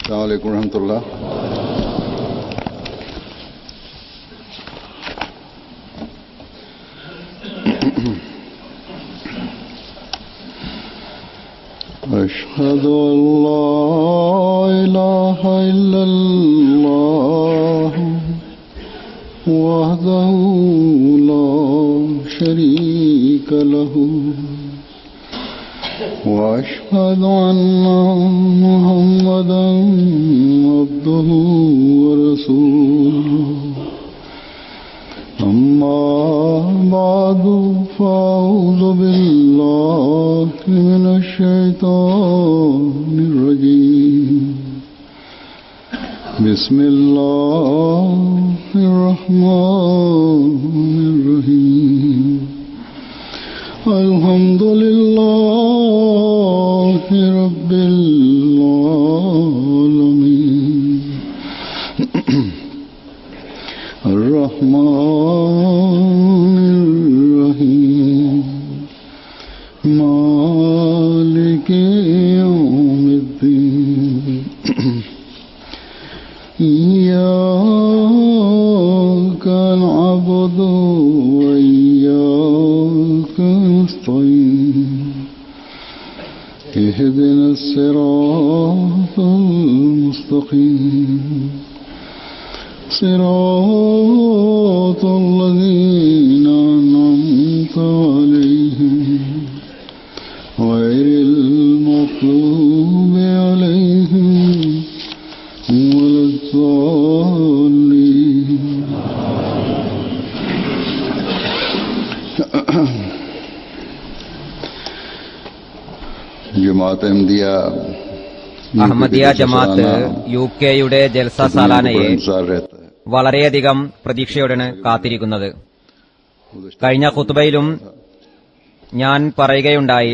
السلام عليكم ورحمة الله أشهد أن لا إله إلا الله وحده لا شريك له وأشهد أن محمدا عبده ورسوله أما بعد فأعوذ بالله من الشيطان الرجيم بسم الله الرحمن الرحيم الحمد لله رب العالمين الرحمن الرحيم مالك يوم الدين إياك نعبد وإياك نستعين اهدنا الصراط المستقيم صراط الذين أنعمت عليهم غير المغضوب عليهم ولا الضالين Jamaat Ahmadiyya Ahmadiyya Jamaat U കെയുടെ ജൽസ സാലാനയെ വളരെയധികം പ്രതീക്ഷയോടെയാണ് കാത്തിരിക്കുന്നത് കഴിഞ്ഞ ഖുത്ബയിലും ഞാൻ പറയുകയുണ്ടായി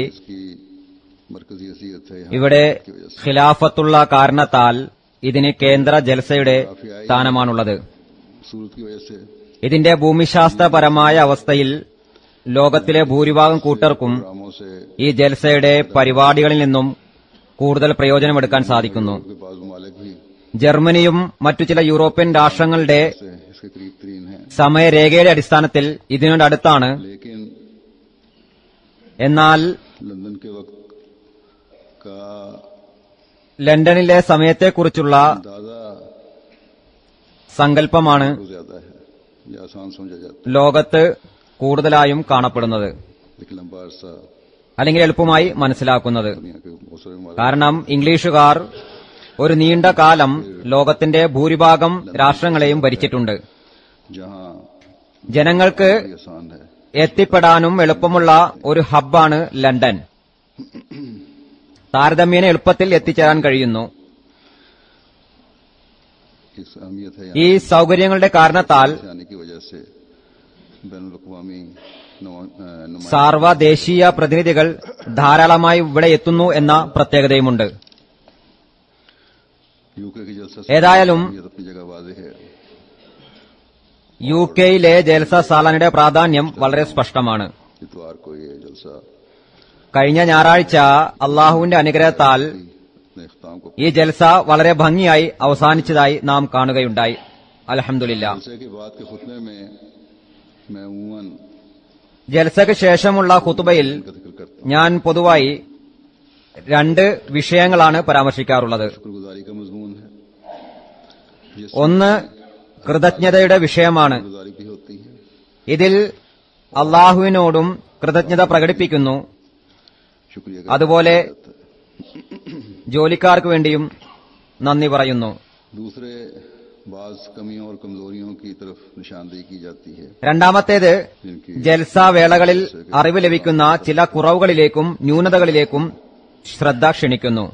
ഇവിടെ ഖിലാഫത്തുള്ള കാരണത്താൽ ഇതിന് കേന്ദ്ര ജൽസയുടെ സ്ഥാനമാണുള്ളത് ഇതിന്റെ ഭൂമിശാസ്ത്രപരമായ അവസ്ഥയിൽ ലോകത്തിലെ ഭൂരിഭാഗം കൂട്ടർക്കും ഈ ജൽസയുടെ പരിപാടികളിൽ നിന്നും കൂടുതൽ പ്രയോജനമെടുക്കാൻ സാധിക്കുന്നു ജർമ്മനിയും മറ്റു ചില യൂറോപ്യൻ രാഷ്ട്രങ്ങളുടെ സമയരേഖയുടെ അടിസ്ഥാനത്തിൽ ഇതിനോടടുത്താണ് लेकिन എന്നാൽ लंदन के वक्त का ലണ്ടനിലെ സമയത്തെക്കുറിച്ചുള്ള अंदाजा സങ്കല്പമാണ് बहुत ज्यादा है यह आसान समझा जाता ലോകത്ത് കൂടുതലായും കാണപ്പെടുന്നത് है लेकिन लंबा अरसा അല്ലെങ്കിൽ എളുപ്പമായി മനസ്സിലാക്കുന്നത് दुनिया के बहुत सारे ममालिक കാരണം ഇംഗ്ലീഷുകാർ ഒരു നീണ്ട കാലം ലോകത്തിന്റെ ഭൂരിഭാഗം രാഷ്ട്രങ്ങളെയും ഭരിച്ചിട്ടുണ്ട് जहां ജനങ്ങൾക്ക് ये आसान है എത്തിപ്പെടാനും എളുപ്പമുള്ള ഒരു ഹബ്ബാണ് ലണ്ടൻ താരതമ്യേന എളുപ്പത്തിൽ എത്തിച്ചേരാൻ കഴിയുന്നു इस अहमियत है ഈ സൗകര്യങ്ങളുടെ കാരണത്താൽ यहाँ आने की वजह से बैन अवी नुमाइंदे സാർവദേശീയ പ്രതിനിധികൾ ധാരാളമായി ഇവിടെ എത്തുന്നു എന്ന പ്രത്യേകതയുമുണ്ട് यूके की जलसा ഏതായാലും अहमियत अपनी जगह वाजे है യു കെയിലെ ജൽസ സാലാനയുടെ പ്രാധാന്യം വളരെ സ്പഷ്ടമാണ് इतवार को ये जलसा കഴിഞ്ഞ ഞായറാഴ്ച അള്ളാഹുവിന്റെ अनुഗ്രഹത്താൽ अपने अख्ताम को ഈ ജൽസ വളരെ ഭംഗിയായി അവസാനിച്ചതായി നാം കാണുകയുണ്ടായി അലഹമുല്ല जलसे के बाद के खुतबे में मैं उमूमन ജൽസയ്ക്ക് ശേഷമുള്ള ഖുതുബയിൽ का जिक्र करता ഞാൻ പൊതുവായി രണ്ട് വിഷയങ്ങളാണ് പരാമർശിക്കാറുള്ളത് हूँ शुक्रगुजारी का मजमून है जिस ഒന്ന് കൃതജ്ഞതയുടെ വിഷയമാണ് गुजारी भी होती है ഇതിൽ അള്ളാഹുവിനോടും കൃതജ്ഞത പ്രകടിപ്പിക്കുന്നു शुक्रिया का അതുപോലെ ജോലിക്കാർക്ക് വേണ്ടിയും നന്ദി പറയുന്നു दूसरे बाज कमियों और कमजोरियों की तरफ निशानदेही की जाती है രണ്ടാമത്തേത് जिनकी ജൽസ വേളകളിൽ അറിവ് ലഭിക്കുന്ന ചില കുറവുകളിലേക്കും ന്യൂനതകളിലേക്കും ശ്രദ്ധ ക്ഷണിക്കുന്നു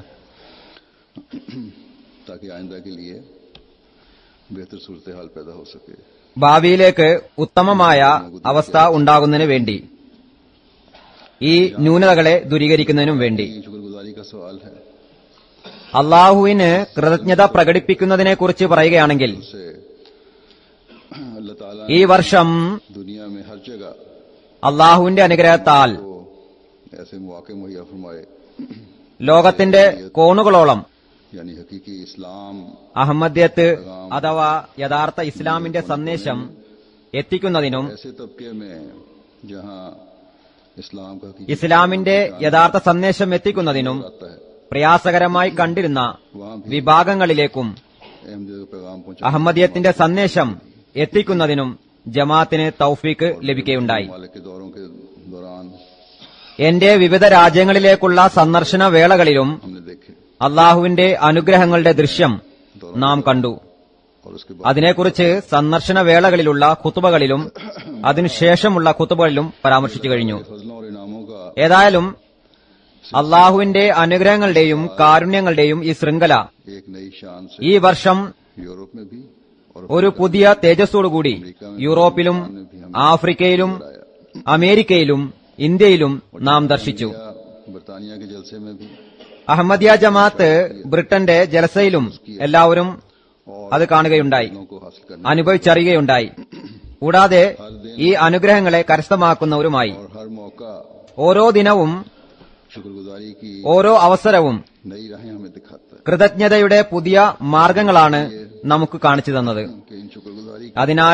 ताकि आइंदा के लिए बेहतर सूरत हाल पैदा हो सके ഭാവിയിലേക്ക് ഉത്തമമായ അവസ്ഥ ഉണ്ടാകുന്നതിന് വേണ്ടി ഈ ന്യൂനതകളെ ദൂരീകരിക്കുന്നതിനും വേണ്ടി ये शुक्रगुजारी का सवाल है അള്ളാഹുവിന് കൃതജ്ഞത പ്രകടിപ്പിക്കുന്നതിനെക്കുറിച്ച് പറയുകയാണെങ്കിൽ उससे अल्लाह ताला ഈ വർഷം दुनिया में हर जगह അള്ളാഹുവിന്റെ അനുഗ്രഹത്താൽ को ऐसे मौके मुहैया फरमाए ലോകത്തിന്റെ കോണുകളോളം यानी हकीकी इस्लाम അഹമ്മദ്യത്ത് അഥവാ യഥാർത്ഥ ഇസ്ലാമിന്റെ സന്ദേശം എത്തിക്കുന്നതിനും ऐसे तबके में जहां इस्लाम का हकीकी ഇസ്ലാമിന്റെ യഥാർത്ഥ സന്ദേശം എത്തിക്കുന്നതിനും आता है പ്രയാസകരമായി കണ്ടിരുന്ന वहां भी വിഭാഗങ്ങളിലേക്കും अहमद का पैगाम पहुंचा അഹമ്മദിയത്തിന്റെ സന്ദേശം എത്തിക്കുന്നതിനും ജമാഅത്തിന് തൗഫീക്ക് ലഭിക്കുകയുണ്ടായി मालिक के दौरों के दौरान എന്റെ വിവിധ രാജ്യങ്ങളിലേക്കുള്ള സന്ദർശന വേളകളിലും हमने देखे അള്ളാഹുവിന്റെ അനുഗ്രഹങ്ങളുടെ ദൃശ്യം നാം കണ്ടു और उसके बाद അതിനെക്കുറിച്ച് സന്ദർശന വേളകളിലുള്ള കുത്തുബകളിലും അതിനുശേഷമുള്ള കുത്തുബകളിലും പരാമർശിച്ചു കഴിഞ്ഞു फजलों और इनामों का ഏതായാലും അള്ളാഹുവിന്റെ അനുഗ്രഹങ്ങളുടെയും കാരുണ്യങ്ങളുടെയും ഈ ശൃംഖല एक नई शान से ഈ വർഷം यूरोप में भी और ഒരു പുതിയ തേജസ്സോടുകൂടി യൂറോപ്പിലും ആഫ്രിക്കയിലും അമേരിക്കയിലും ഇന്ത്യയിലും നാം ദർശിച്ചു बरतानिया के जलसे में भी അഹമ്മദിയ ജമാഅത്ത് ബ്രിട്ടന്റെ ജലസയിലും എല്ലാവരും അത് കാണുകയുണ്ടായി लोगों को हासिल करने അനുഭവിച്ചറിയുകയുണ്ടായി കൂടാതെ ഈ അനുഗ്രഹങ്ങളെ കരസ്ഥമാക്കുന്നവരുമായി और हर मौका ഓരോ ദിനവും शुक्रगुजारी की ഓരോ അവസരവും नई राहें हमें दिखाता है കൃതജ്ഞതയുടെ പുതിയ മാർഗങ്ങളാണ് നമുക്ക് കാണിച്ചു തന്നത് कि इन शुक्रगुजारी അതിനാൽ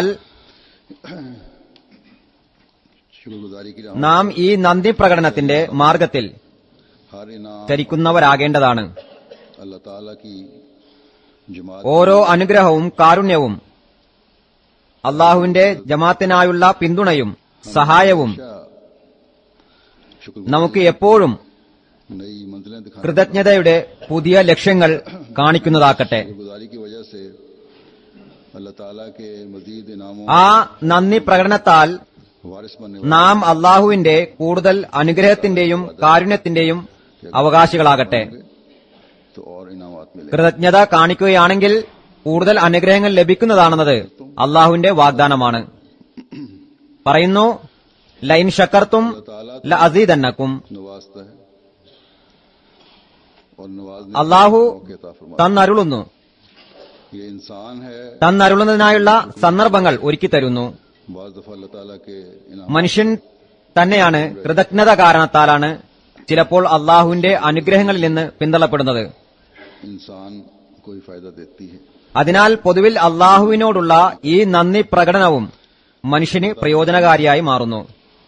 शुक्रगुजारी की राह നാം ഈ നന്ദി പ്രകടനത്തിന്റെ മാർഗത്തിൽ हर इनाम ചരിക്കുന്നവരാകേണ്ടതാണ് अल्लाह ताला की जमात ഓരോ അനുഗ്രഹവും കാരുണ്യവും അള്ളാഹുവിന്റെ ജമാത്തിനായുള്ള പിന്തുണയും സഹായവും शुक्र നമുക്ക് എപ്പോഴും नई मंजिलें दिखाने കൃതജ്ഞതയുടെ പുതിയ ലക്ഷ്യങ്ങൾ കാണിക്കുന്നതാക്കട്ടെ शुक्रगुजारी की वजह से अल्लाह ताला के मजीद इनामों ആ നന്ദി പ്രകടനത്താൽ वारिस बनने നാം അള്ളാഹുവിന്റെ കൂടുതൽ അനുഗ്രഹത്തിന്റെയും കാരുണ്യത്തിന്റെയും അവകാശികളാകട്ടെ वाले तो और इनामात मिले കൃതജ്ഞത കാണിക്കുകയാണെങ്കിൽ കൂടുതൽ അനുഗ്രഹങ്ങൾ ലഭിക്കുന്നതാണെന്നത് അള്ളാഹുവിന്റെ വാഗ്ദാനമാണ് പറയുന്നു ലൈൻ ഷക്കർത്തും ല അസീദന്നക്കും नवाजता है और नवाजने അള്ളാഹു के अता फरमाता തന്നരുളുന്നു है। ये इंसान है തന്നരുളുന്നതിനായുള്ള സന്ദർഭങ്ങൾ ഒരുക്കി തരുന്നു बाज दफा अल्लाह ताला के इनाम മനുഷ്യൻ തന്നെയാണ് കൃതജ്ഞത കാരണത്താലാണ് ചിലപ്പോൾ അള്ളാഹുവിന്റെ അനുഗ്രഹങ്ങളിൽ നിന്ന് പിന്തള്ളപ്പെടുന്നത് इंसान को ही फायदा देती है അതിനാൽ പൊതുവിൽ അള്ളാഹുവിനോടുള്ള ഈ നന്ദി പ്രകടനവും മനുഷ്യന് പ്രയോജനകാരിയായി മാറുന്നു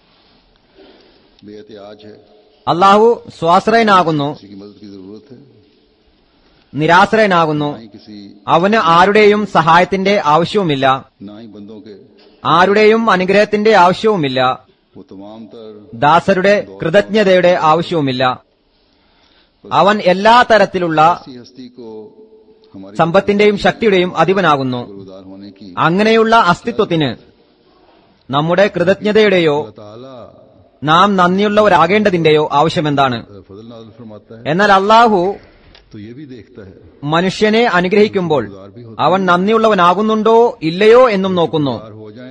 बेहद आज है അള്ളാഹു സ്വാശ്രയനാകുന്നു किसी की मदद की जरूरत है നിരാശ്രയനാകുന്നു ना ही किसी അവന് ആരുടെയും സഹായത്തിന്റെ ആവശ്യവുമില്ല ना ही बंदों के ആരുടെയും അനുഗ്രഹത്തിന്റെ ആവശ്യവുമില്ല वो तमाम तर ദാസരുടെ കൃതജ്ഞതയുടെ ആവശ്യവുമില്ല അവൻ എല്ലാ തരത്തിലുള്ള ऐसी हस्ती को हमारी സമ്പത്തിന്റെയും ശക്തിയുടെയും അധിപനാകുന്നു शुक्रगुजार होने की അങ്ങനെയുള്ള അസ്തിത്വത്തിന് നമ്മുടെ കൃതജ്ഞതയുടെയോ अल्लाह ताला നാം നന്ദിയുള്ളവരാകേണ്ടതിന്റെയോ ആവശ്യമെന്താണ് फजल नाजल फरमाता है എന്നാൽ അള്ളാഹു तो ये भी देखता है മനുഷ്യനെ അനുഗ്രഹിക്കുമ്പോൾ അവൻ നന്ദിയുള്ളവനാകുന്നുണ്ടോ ഇല്ലയോ എന്നും നോക്കുന്നു पार हो जाएं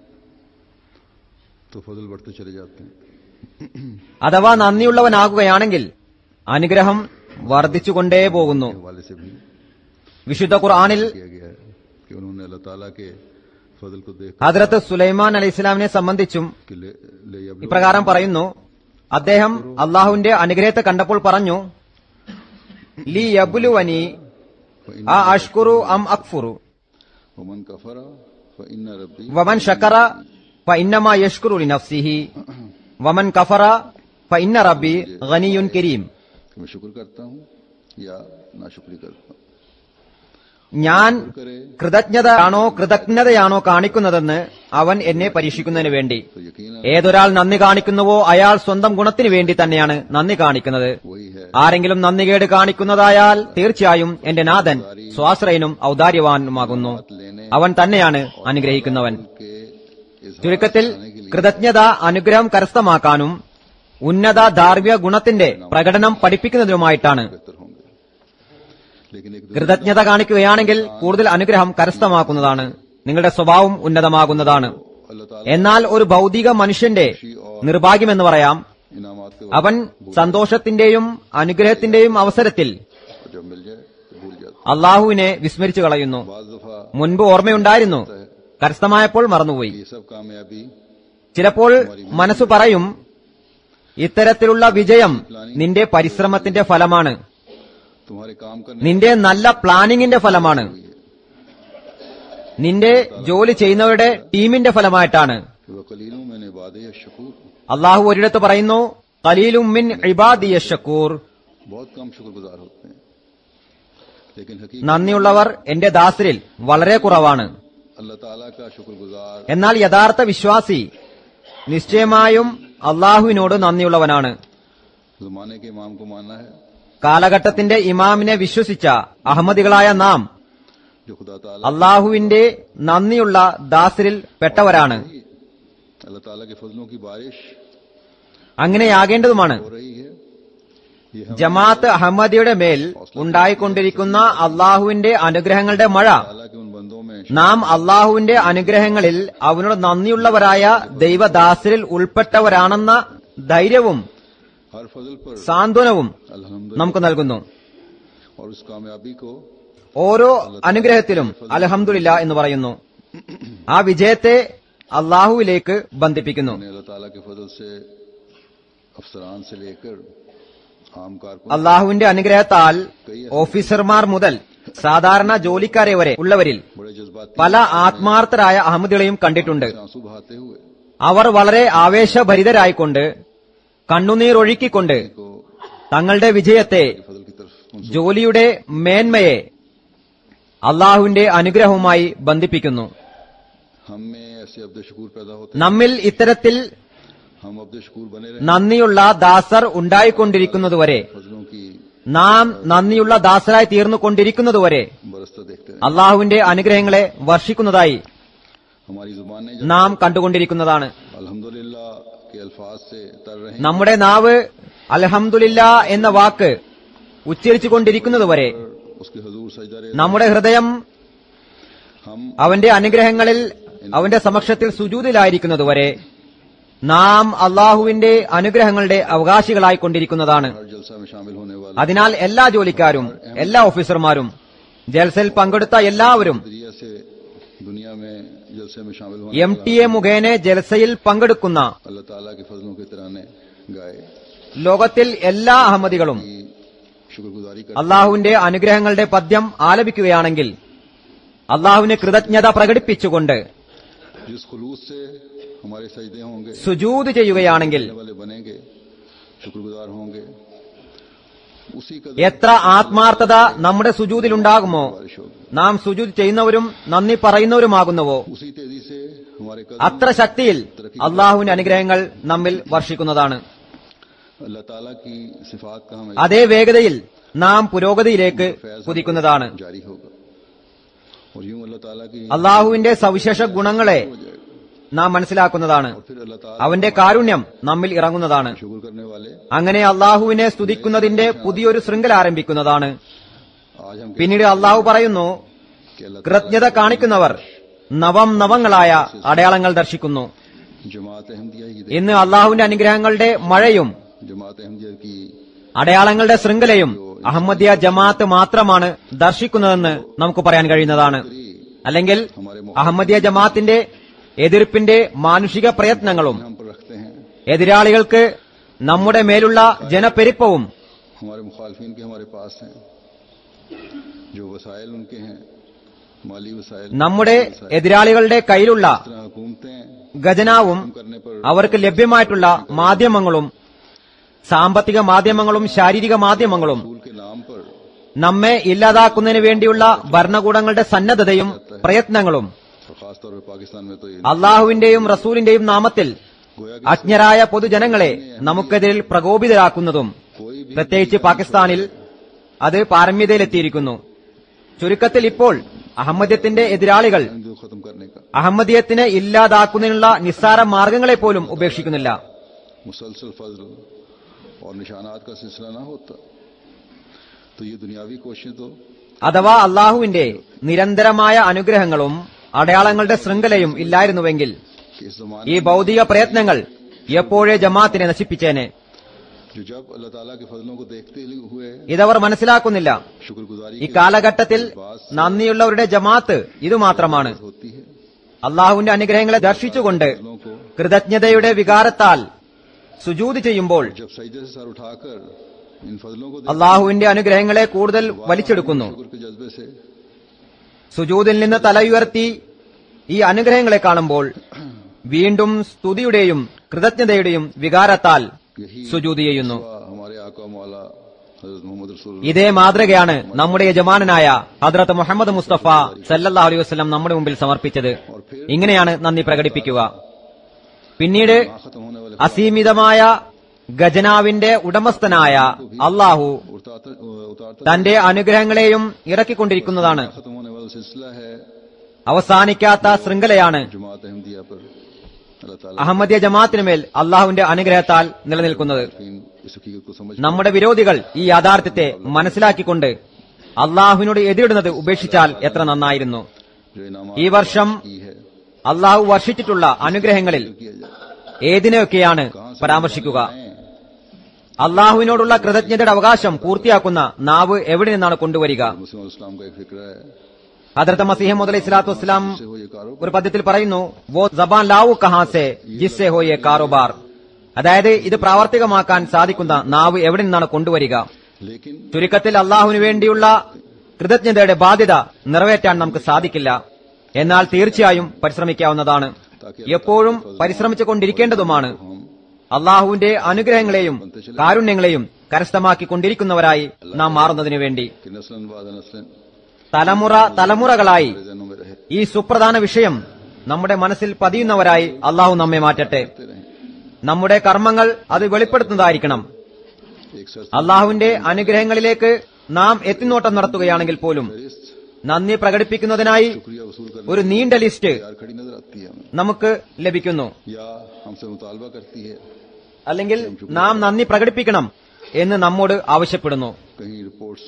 तो फजल बढ़ते चले जाते हैं അഥവാ നന്ദിയുള്ളവനാകുകയാണെങ്കിൽ അനുഗ്രഹം വർദ്ധിച്ചുകൊണ്ടേ പോകുന്നു हवाले से भी വിശുദ്ധ ഖുർആാനിൽ किया गया है कि उन्होंने अल्लाह ताला के फजल को देख ഹദ്രത്ത് സുലൈമാൻ अലൈഹി ഇസ്ലാമിനെ സംബന്ധിച്ചും के ले, ले अब ഇപ്രകാരം പറയുന്നു അദ്ദേഹം അള്ളാഹുവിന്റെ അനുഗ്രഹത്തെ കണ്ടപ്പോൾ പറഞ്ഞു ലി യബുലുവനി ആ അഷ്കുറു അം അക്ഫുറു वमन कफरा इन रबी വമൻ ഷക്കറ ഫ ഇന്നമാ യഷ്കുറു ലി നഫ്സിഹി വമൻ കഫറ ഫ ഇന്ന റബ്ബി ഗനിയുൻ കരീം कि मैं शुक्र करता हूँ या नाशुक्री करता हूँ ഞാൻ करे കൃതജ്ഞതയാണോ കൃതജ്ഞതയാണോ കാണിക്കുന്നതെന്ന് അവൻ എന്നെ പരീക്ഷിക്കുന്നതിന് വേണ്ടി तो यकीन ഏതൊരാൾ നന്ദി കാണിക്കുന്നുവോ അയാൾ സ്വന്തം ഗുണത്തിന് വേണ്ടി തന്നെയാണ് നന്ദി കാണിക്കുന്നത് वही है ആരെങ്കിലും നന്ദികേട് കാണിക്കുന്നതായാൽ തീർച്ചയായും എന്റെ നാഥൻ സ്വാശ്രയനും ഔദാര്യവാനുമാകുന്നു അവൻ തന്നെയാണ് അനുഗ്രഹിക്കുന്നവൻ के इस ചുരുക്കത്തിൽ കൃതജ്ഞത അനുഗ്രഹം കരസ്ഥമാക്കാനും ഉന്നത ധാർമ്മിക ഗുണത്തിന്റെ പ്രകടനം പഠിപ്പിക്കുന്നതിനുമായിട്ടാണ് बेहतर होंगे लेकिन एक കൃതജ്ഞത കാണിക്കുകയാണെങ്കിൽ കൂടുതൽ അനുഗ്രഹം കരസ്ഥമാക്കുന്നതാണ് നിങ്ങളുടെ സ്വഭാവം ഉന്നതമാകുന്നതാണ് अल्लाह ताला എന്നാൽ ഒരു ഭൗതിക മനുഷ്യന്റെ നിർഭാഗ്യമെന്ന് പറയാം इनामात के അവൻ സന്തോഷത്തിന്റെയും അനുഗ്രഹത്തിന്റയും അവസരത്തിൽ और जब मिल जाए तो भूल जाता അള്ളാഹുവിനെ വിസ്മരിച്ചു കളയുന്നു बाज दफा മുൻപ് ഓർമ്മയുണ്ടായിരുന്നു കരസ്ഥമായപ്പോൾ മറന്നുപോയി ये सब कामयाबी ചിലപ്പോൾ മനസ്സ് പറയും ഇത്തരത്തിലുള്ള വിജയം നിന്റെ പരിശ്രമത്തിന്റെ ഫലമാണ് तुम्हारे काम करने നിന്റെ നല്ല പ്ലാനിങ്ങിന്റെ ഫലമാണ് हुई है നിന്റെ ജോലി ചെയ്യുന്നവരുടെ ടീമിന്റെ ഫലമായിട്ടാണ് कि वह कलीलों मैंने वादे शकूर അള്ളാഹു ഒരിടത്ത് പറയുന്നു കലീലും മിൻ ഇബാദിയ ഷക്കൂർ बहुत कम शुक्रगुजार होते हैं लेकिन हकीकत നന്ദിയുള്ളവർ എന്റെ ദാസരിൽ വളരെ കുറവാണ് अल्लाह ताला का शुक्रगुजार എന്നാൽ യഥാർത്ഥ വിശ്വാസി നിശ്ചയമായും അള്ളാഹുവിനോട് നന്ദിയുള്ളവനാണ് जमाने के इमाम को मानना है കാലഘട്ടത്തിന്റെ ഇമാമിനെ വിശ്വസിച്ച അഹമ്മദികളായ നാം जो खुदा ताला അള്ളാഹുവിന്റെ നന്ദിയുള്ള ദാസരിൽ പെട്ടവരാണ് अल्लाह ताला के फजलों की बारिश അങ്ങനെയാകേണ്ടതുമാണ് हो रही है ये हम ജമാഅത്ത് അഹമ്മദിയുടെ മേൽ ഉണ്ടായിക്കൊണ്ടിരിക്കുന്ന അള്ളാഹുവിന്റെ അനുഗ്രഹങ്ങളുടെ മഴ ताला के उन बंदों में നാം അള്ളാഹുവിന്റെ അനുഗ്രഹങ്ങളിൽ അവനോട് നന്ദിയുള്ളവരായ ദൈവദാസരിൽ ഉൾപ്പെട്ടവരാണെന്ന ധൈര്യവും हर फजल पर സാന്ത്വനവും अल्हम्दुलिल्लाह നമുക്ക് നൽകുന്നു और उस कामयाबी को ഓരോ അനുഗ്രഹത്തിലും അലഹമുല്ല എന്ന് പറയുന്നു ആ വിജയത്തെ അള്ളാഹുവിലേക്ക് ബന്ധിപ്പിക്കുന്നു ने अल्लाह ताला के फजल से अफसरान से लेकर आम कारकुन അള്ളാഹുവിന്റെ അനുഗ്രഹത്താൽ ഓഫീസർമാർ മുതൽ സാധാരണ ജോലിക്കാരെ വരെ ഉള്ളവരിൽ बड़े जज्बाती പല ആത്മാർത്ഥരായ അഹമ്മദികളെയും കണ്ടിട്ടുണ്ട് से आंसू बहाते हुए അവർ വളരെ ആവേശഭരിതരായിക്കൊണ്ട് കണ്ണുനീർ ഒഴുക്കിക്കൊണ്ട് को തങ്ങളുടെ വിജയത്തെ फजल की तरफ मंसूब ജോലിയുടെ മേന്മയെ അള്ളാഹുവിന്റെ അനുഗ്രഹവുമായി ബന്ധിപ്പിക്കുന്നു हम में ऐसे अब्द शकूर पैदा होते നമ്മിൽ ഇത്തരത്തിൽ हैं हम अब्द शकूर बने रहे നന്ദിയുള്ള ദാസർ ഉണ്ടായിക്കൊണ്ടിരിക്കുന്നതുവരെ फजलों की നാം നന്ദിയുള്ള ദാസരായി തീർന്നുകൊണ്ടിരിക്കുന്നതുവരെ बरसता देखते रहे അള്ളാഹുവിന്റെ അനുഗ്രഹങ്ങളെ വർഷിക്കുന്നതായി हमारी जुबान ने നാം കണ്ടുകൊണ്ടിരിക്കുന്നതാണ് अल्हम्दुलिल्लाह के अल्फाज से तर रहे നമ്മുടെ നാവ് അൽഹംദുലില്ല എന്ന വാക്ക് ഉച്ചരിച്ചു കൊണ്ടിരിക്കുന്നതുവരെ और उसके हजूर सजदा रहे നമ്മുടെ ഹൃദയം हम അവന്റെ അനുഗ്രഹങ്ങളിൽ അവന്റെ സമക്ഷത്തിൽ സുജൂതിലായിരിക്കുന്നതുവരെ നാം അള്ളാഹുവിന്റെ അനുഗ്രഹങ്ങളുടെ അവകാശികളായിക്കൊണ്ടിരിക്കുന്നതാണ് हर जलसा में शामिल होने वाले അതിനാൽ എല്ലാ ജോലിക്കാരും എല്ലാ ഓഫീസർമാരും ജൽസയിൽ പങ്കെടുത്ത എല്ലാവരും नजरिया से दुनिया में जलसे में शामिल होने എം ടി എ മുഖേന ജൽസയിൽ പങ്കെടുക്കുന്ന अल्लाह ताला के फजलों के तराने गाए ലോകത്തിൽ എല്ലാ അഹമ്മദികളും की शुक्रगुजारी कर അള്ളാഹുവിന്റെ അനുഗ്രഹങ്ങളുടെ പദ്യം ആലപിക്കുകയാണെങ്കിൽ അള്ളാഹുവിന് കൃതജ്ഞത പ്രകടിപ്പിച്ചുകൊണ്ട് जिस खुलूस से हमारे सजदे होंगे സുജൂത് ചെയ്യുകയാണെങ്കിൽ करने वाले बनेंगे शुक्रगुजार होंगे उसी का എത്ര ആത്മാർത്ഥത നമ്മുടെ സുജൂതിലുണ്ടാകുമോ बारिश होगी നാം സുജൂത് ചെയ്യുന്നവരും നന്ദി പറയുന്നവരുമാകുന്നുവോ उसी तेजी से हमारे कदम അത്ര ശക്തിയിൽ അള്ളാഹുവിന്റെ അനുഗ്രഹങ്ങൾ നമ്മിൽ വർഷിക്കുന്നതാണ് अल्लाह ताला की सिफात का हमें അതേ വേഗതയിൽ നാം പുരോഗതിയിലേക്ക് കുതിക്കുന്നതാണ് जारी होगा और यूं अल्लाह ताला की അള്ളാഹുവിന്റെ സവിശേഷ ഗുണങ്ങളെ हो जाएगा നാം മനസ്സിലാക്കുന്നതാണ് और फिर अल्लाह ताला അവന്റെ കാരുണ്യം നമ്മിൽ ഇറങ്ങുന്നതാണ് शुक्र करने वाले അങ്ങനെ അള്ളാഹുവിനെ സ്തുതിക്കുന്നതിന്റെ പുതിയൊരു ശൃംഖല ആരംഭിക്കുന്നതാണ് आज हम പിന്നീട് അള്ളാഹു പറയുന്നു कि अल्लाह കൃതജ്ഞത കാണിക്കുന്നവർ നവം നവങ്ങളായ അടയാളങ്ങൾ ദർശിക്കുന്നു जमात अहमदिया की ഇന്ന് അള്ളാഹുവിന്റെ അനുഗ്രഹങ്ങളുടെ മഴയും जमात अहमदिया की അടയാളങ്ങളുടെ ശൃംഖലയും അഹമ്മദിയ ജമാഅത്ത് മാത്രമാണ് ദർശിക്കുന്നതെന്ന് നമുക്ക് പറയാൻ കഴിയുന്നതാണ് അല്ലെങ്കിൽ അഹമ്മദിയ ജമാഅത്തിന്റെ എതിർപ്പിന്റെ മാനുഷിക പ്രയത്നങ്ങളും हम पर रखते हैं എതിരാളികൾക്ക് നമ്മുടെ മേലുള്ള ജനപ്പെരുപ്പവും हमारे मुखालफिन के हमारे पास हैं जो वसाइल उनके हैं माली वसाइल നമ്മുടെ എതിരാളികളുടെ കയ്യിലുള്ള इस तरह हुकूमतें ഖജനാവും करने पर അവർക്ക് ലഭ്യമായിട്ടുള്ള മാധ്യമങ്ങളും സാമ്പത്തിക മാധ്യമങ്ങളും ശാരീരിക മാധ്യമങ്ങളും रसूल के नाम पर നമ്മെ ഇല്ലാതാക്കുന്നതിന് വേണ്ടിയുള്ള ഭരണകൂടങ്ങളുടെ സന്നദ്ധതയും പ്രയത്നങ്ങളും और खासतौर पर पाकिस्तान में तो ये അള്ളാഹുവിന്റെയും റസൂലിന്റെയും നാമത്തിൽ गोया कि അജ്ഞരായ പൊതുജനങ്ങളെ നമുക്കെതിരിൽ പ്രകോപിതരാക്കുന്നതും कोई भी പ്രത്യേകിച്ച് പാകിസ്ഥാനിൽ അത് പാരമ്യതയിലെത്തിയിരിക്കുന്നു ചുരുക്കത്തിൽ ഇപ്പോൾ അഹമ്മദ്യത്തിന്റെ എതിരാളികൾ हिंदू खत्म करने का അഹമ്മദിയത്തിനെ ഇല്ലാതാക്കുന്നതിനുള്ള നിസ്സാര മാർഗങ്ങളെ പോലും ഉപേക്ഷിക്കുന്നില്ല मुसलसल फजल और निशानात का सिलसिला ना होता तो ये दुनियावी कोशिश तो അഥവാ അള്ളാഹുവിന്റെ നിരന്തരമായ അനുഗ്രഹങ്ങളും അടയാളങ്ങളുടെ ശൃംഖലയും ഇല്ലായിരുന്നുവെങ്കിൽ कि इस जमाने ഈ ഭൗതിക പ്രയത്നങ്ങൾ എപ്പോഴേ ജമാഅത്തിനെ നശിപ്പിച്ചേനെ जो जब अल्लाह ताला के फजलों को देखते हुए ഇതവർ മനസ്സിലാക്കുന്നില്ല शुक्रगुजारी ഈ കാലഘട്ടത്തിൽ നന്ദിയുള്ളവരുടെ ജമാഅത്ത് ഇതുമാത്രമാണ് होती है അള്ളാഹുവിന്റെ അനുഗ്രഹങ്ങളെ ദർശിച്ചുകൊണ്ട് फजलों को കൃതജ്ഞതയുടെ വികാരത്താൽ സുജൂതി ചെയ്യുമ്പോൾ जब सजदे से सर उठाकर इन फजलों को അള്ളാഹുവിന്റെ അനുഗ്രഹങ്ങളെ കൂടുതൽ വലിച്ചെടുക്കുന്നു शुक्र के जज्बे से സുജൂദിൽ നിന്ന് തലയുയർത്തി ഈ അനുഗ്രഹങ്ങളെ കാണുമ്പോൾ വീണ്ടും സ്തുതിയുടെയും കൃതജ്ഞതയുടെയും വികാരത്താൽ यही സുജൂദ് ചെയ്യുന്നു दुआ हमारे आका मौला हजरत मोहम्मद रसूल ഇതേ മാതൃകയാണ് നമ്മുടെ യജമാനനായ ഹദ്രത്ത് മുഹമ്മദ് മുസ്തഫ സല്ലല്ലാഹു അലൈഹി വസല്ലം നമ്മുടെ മുമ്പിൽ സമർപ്പിച്ചത് ഇങ്ങനെയാണ് നന്ദി പ്രകടിപ്പിക്കുക പിന്നീട് खत्म होने वाले അസീമിതമായ ഖജനാവിന്റെ ഉടമസ്ഥനായ അള്ളാഹു उतारता उतारता തന്റെ അനുഗ്രഹങ്ങളെയും ഇറക്കിക്കൊണ്ടിരിക്കുന്നതാണ് खत्म होने वाला सिलसिला है അവസാനിക്കാത്ത ശൃംഖലയാണ് जमात अहमदिया पर अल्लाह ताला അഹമ്മദിയ ജമാഅത്തിനുമേൽ അള്ളാഹുവിന്റെ അനുഗ്രഹത്താൽ നിലനിൽക്കുന്നത് इन इस हकीकत को समझ നമ്മുടെ വിരോധികൾ ഈ യാഥാർത്ഥ്യത്തെ മനസ്സിലാക്കിക്കൊണ്ട് അള്ളാഹുവിനോട് എതിരിടുന്നത് ഉപേക്ഷിച്ചാൽ എത്ര നന്നായിരുന്നു जो इनाम ഈ വർഷം की है അള്ളാഹു വർഷിച്ചിട്ടുള്ള അനുഗ്രഹങ്ങളിൽ किया जाए ഏതിനെയൊക്കെയാണ് പരാമർശിക്കുക അള്ളാഹുവിനോടുള്ള കൃതജ്ഞതയുടെ അവകാശം പൂർത്തിയാക്കുന്ന നാവ് എവിടെ നിന്നാണ് കൊണ്ടുവരിക मुस्लिम इस्लाम का एक फिक्र है ഹദ്രത്ത് മസീഹ് മുതലി സ്വലാത്തു വസ്സലാം से हो ये कारोबार ഒരു പദ്യത്തിൽ പറയുന്നു വോ ജബാൻ ലാവു കഹാസെ ജിസ്സെ ഹോയെ കാറോബാർ അതായത് ഇത് പ്രാവർത്തികമാക്കാൻ സാധിക്കുന്ന നാവ് എവിടെ നിന്നാണ് കൊണ്ടുവരിക लेकिन ചുരുക്കത്തിൽ അള്ളാഹുവിന് വേണ്ടിയുള്ള കൃതജ്ഞതയുടെ ബാധ്യത നിറവേറ്റാൻ നമുക്ക് സാധിക്കില്ല എന്നാൽ തീർച്ചയായും പരിശ്രമിക്കാവുന്നതാണ് എപ്പോഴും പരിശ്രമിച്ചുകൊണ്ടിരിക്കേണ്ടതുമാണ് हम അള്ളാഹുവിന്റെ അനുഗ്രഹങ്ങളെയും കാരുണ്യങ്ങളെയും കരസ്ഥമാക്കിക്കൊണ്ടിരിക്കുന്നവരായി നാം മാറുന്നതിനു വേണ്ടി कि नस्लन बाद नस्लन തലമുറ തലമുറകളായി हमारे जहनों में रहे ഈ സുപ്രധാന വിഷയം നമ്മുടെ മനസ്സിൽ പതിയുന്നവരായി അള്ളാഹു നമ്മെ മാറ്റട്ടെ करते रहें നമ്മുടെ കർമ്മങ്ങൾ അത് വെളിപ്പെടുത്തുന്നതായിരിക്കണം एक शर्त അള്ളാഹുവിന്റെ അനുഗ്രഹങ്ങളിലേക്ക് നാം എത്തിനോട്ടം നടത്തുകയാണെങ്കിൽ പോലും फहरिस्त നന്ദി പ്രകടിപ്പിക്കുന്നതിനായി शुक्रिया वसूल करने ഒരു നീണ്ട ലിസ്റ്റ് यार खड़ी नजर आती है हमें നമുക്ക് ലഭിക്കുന്നു या हमसे मुतालबा करती है അല്ലെങ്കിൽ നാം നന്ദി പ്രകടിപ്പിക്കണം എന്ന് നമ്മോട് ആവശ്യപ്പെടുന്നു कहीं रिपोर्ट्स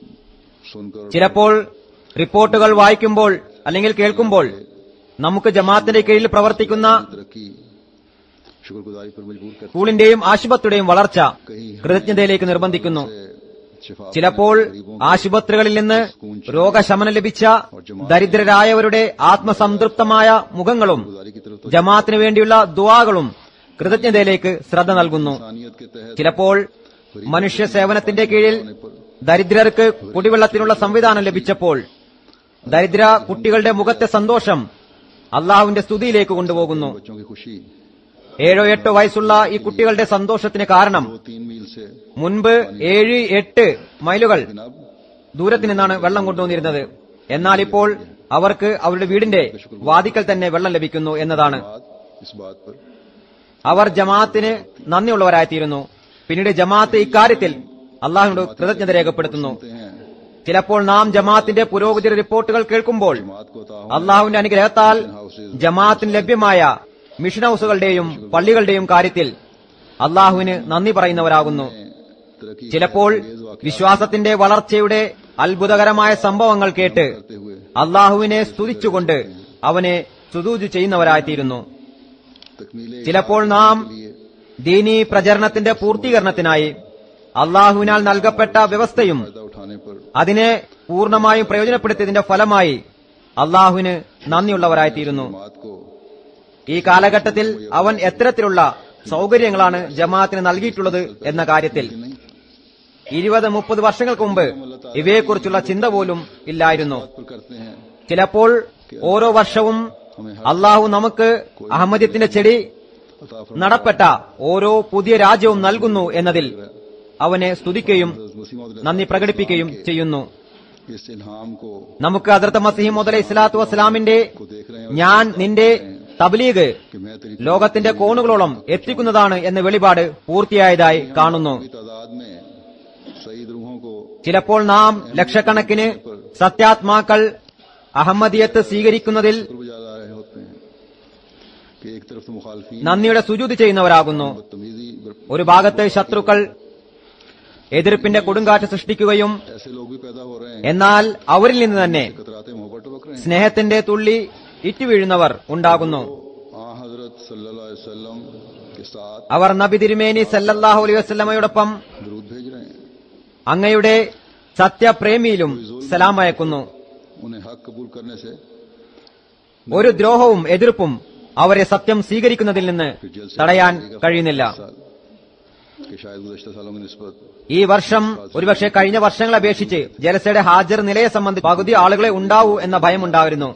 सुनकर ചിലപ്പോൾ റിപ്പോർട്ടുകൾ വായിക്കുമ്പോൾ അല്ലെങ്കിൽ കേൾക്കുമ്പോൾ നമുക്ക് ജമാഅത്തിന്റെ കീഴിൽ പ്രവർത്തിക്കുന്ന तरक्की शुक्रगुजारी पर मजबूर करती സ്കൂളിന്റെയും ആശുപത്രിയുടെയും വളർച്ച കൃതജ്ഞതയിലേക്ക് നിർബന്ധിക്കുന്നു है शिफा ചിലപ്പോൾ ആശുപത്രികളിൽ നിന്ന് രോഗശമനം ലഭിച്ച ദരിദ്രരായവരുടെ ആത്മസംതൃപ്തമായ മുഖങ്ങളും गुजारी की तरफ तो ജമാഅത്തിന് വേണ്ടിയുള്ള ദുവാകളും കൃതജ്ഞതയിലേക്ക് ശ്രദ്ധ നൽകുന്നു इंसानियत के तहत ചിലപ്പോൾ മനുഷ്യ സേവനത്തിന്റെ കീഴിൽ ദരിദ്രർക്ക് കുടിവെള്ളത്തിനുള്ള സംവിധാനം ലഭിച്ചപ്പോൾ ദരിദ്ര കുട്ടികളുടെ മുഖത്തെ സന്തോഷം അള്ളാഹുവിന്റെ സ്തുതിയിലേക്ക് കൊണ്ടുപോകുന്നു बच्चों की खुशी ഏഴോ എട്ടോ വയസ്സുള്ള ഈ കുട്ടികളുടെ സന്തോഷത്തിന് കാരണം दो तीन मील से മുൻപ് ഏഴ് എട്ട് മൈലുകൾ लेकिन अब ദൂരത്ത് നിന്നാണ് വെള്ളം കൊണ്ടുവന്നിരുന്നത് എന്നാൽ ഇപ്പോൾ അവർക്ക് അവരുടെ വീടിന്റെ വാതിക്കൽ തന്നെ വെള്ളം ലഭിക്കുന്നു എന്നതാണ് बात इस बात पर അവർ ജമാഅത്തിന് നന്ദിയുള്ളവരായിത്തീരുന്നു പിന്നീട് ജമാഅത്ത് ഇക്കാര്യത്തിൽ അള്ളാഹുവിനോട് കൃതജ്ഞത രേഖപ്പെടുത്തുന്നു सुनते हैं ചിലപ്പോൾ നാം ജമാഅത്തിന്റെ പുരോഗതി റിപ്പോർട്ടുകൾ കേൾക്കുമ്പോൾ जमात को ताहम അള്ളാഹുവിന്റെ അനുഗ്രഹത്താൽ ജമാഅത്തിന് ലഭ്യമായ മിഷൻ ഹൌസുകളുടെയും പള്ളികളുടെയും കാര്യത്തിൽ അള്ളാഹുവിന് നന്ദി പറയുന്നവരാകുന്നു तरक्की ചിലപ്പോൾ വിശ്വാസത്തിന്റെ വളർച്ചയുടെ അത്ഭുതകരമായ സംഭവങ്ങൾ കേട്ട് करते हुए അള്ളാഹുവിനെ സ്തുതിച്ചുകൊണ്ട് അവനെ സുദൂജ് ചെയ്യുന്നവരായിത്തീരുന്നു तकमीले ചിലപ്പോൾ നാം ദീനീ പ്രചരണത്തിന്റെ പൂർത്തീകരണത്തിനായി അള്ളാഹുവിനാൽ നൽകപ്പെട്ട വ്യവസ്ഥയും फायदा उठाने पर അതിനെ പൂർണ്ണമായും പ്രയോജനപ്പെടുത്തിയതിന്റെ ഫലമായി അള്ളാഹുവിന് നന്ദിയുള്ളവരായിത്തീരുന്നു जमात को ഈ കാലഘട്ടത്തിൽ അവൻ എത്തരത്തിലുള്ള സൗകര്യങ്ങളാണ് ജമാഅത്തിന് നൽകിയിട്ടുള്ളത് എന്ന കാര്യത്തിൽ नहीं ഇരുപത് മുപ്പത് വർഷങ്ങൾക്ക് മുമ്പ് ഇവയെക്കുറിച്ചുള്ള ചിന്ത പോലും ഇല്ലായിരുന്നു पर करते हैं ചിലപ്പോൾ ഓരോ വർഷവും അള്ളാഹു നമുക്ക് അഹമ്മദ്യത്തിന്റെ ചെടി अता നടപ്പെട്ട ഓരോ പുതിയ രാജ്യവും നൽകുന്നു എന്നതിൽ അവനെ സ്തുതിക്കുകയും फरमाया നന്ദി പ്രകടിപ്പിക്കുകയും ചെയ്യുന്നു इस इल्हाम को നമുക്ക് അതിർത്ത മസീം മുതലേ ഇസ്ലാത്തു വസ്സലാമിന്റെ को देख रहे हैं ഞാൻ നിന്റെ തബ്ലീഗ് कि मैं तेरी ലോകത്തിന്റെ കോണുകളോളം എത്തിക്കുന്നതാണ് എന്ന വെളിപാട് പൂർത്തിയായതായി കാണുന്നു की तादाद में शहीद रूहों को ചിലപ്പോൾ നാം ലക്ഷക്കണക്കിന് സത്യാത്മാക്കൾ അഹമ്മദിയത്ത് സ്വീകരിക്കുന്നതിൽ शुक्र बजा रहे होते हैं कि एक तरफ तो मुखालफी നന്ദിയുടെ സുജൂതി ചെയ്യുന്നവരാകുന്നു बदतमीजी बर- ഒരു ഭാഗത്ത് ശത്രുക്കൾ എതിർപ്പിന്റെ കൊടുങ്കാറ്റ് സൃഷ്ടിക്കുകയും ऐसे लोग भी पैदा हो रहे हैं എന്നാൽ അവരിൽ നിന്ന് തന്നെ कतराते मोहब्बत टपक रहे हैं സ്നേഹത്തിന്റെ തുള്ളി ഇറ്റുവീഴുന്നവർ ഉണ്ടാകുന്നു आ हजरत सल्लल्लाहु अलैहि वसल्लम के साथ അവർ നബി തിരുമേനി സല്ലല്ലാഹു അലൈഹി വസല്ലമയോടൊപ്പം दरूद भेज रहे हैं അങ്ങയുടെ സത്യപ്രേമിയിലും സലാം അയക്കുന്നു उन्हें हक कबूल करने से ഒരു ദ്രോഹവും എതിർപ്പും അവരെ സത്യം സ്വീകരിക്കുന്നതിൽ നിന്ന് തടയാൻ കഴിയുന്നില്ല कि शायद गुजशत सालों की नस्बत ഈ വർഷം ഒരുപക്ഷെ കഴിഞ്ഞ വർഷങ്ങളെ അപേക്ഷിച്ച് ജലസയുടെ ഹാജർ നിലയെ സംബന്ധിച്ച് പകുതി ആളുകളെ ഉണ്ടാവൂ എന്ന ഭയമുണ്ടായിരുന്നു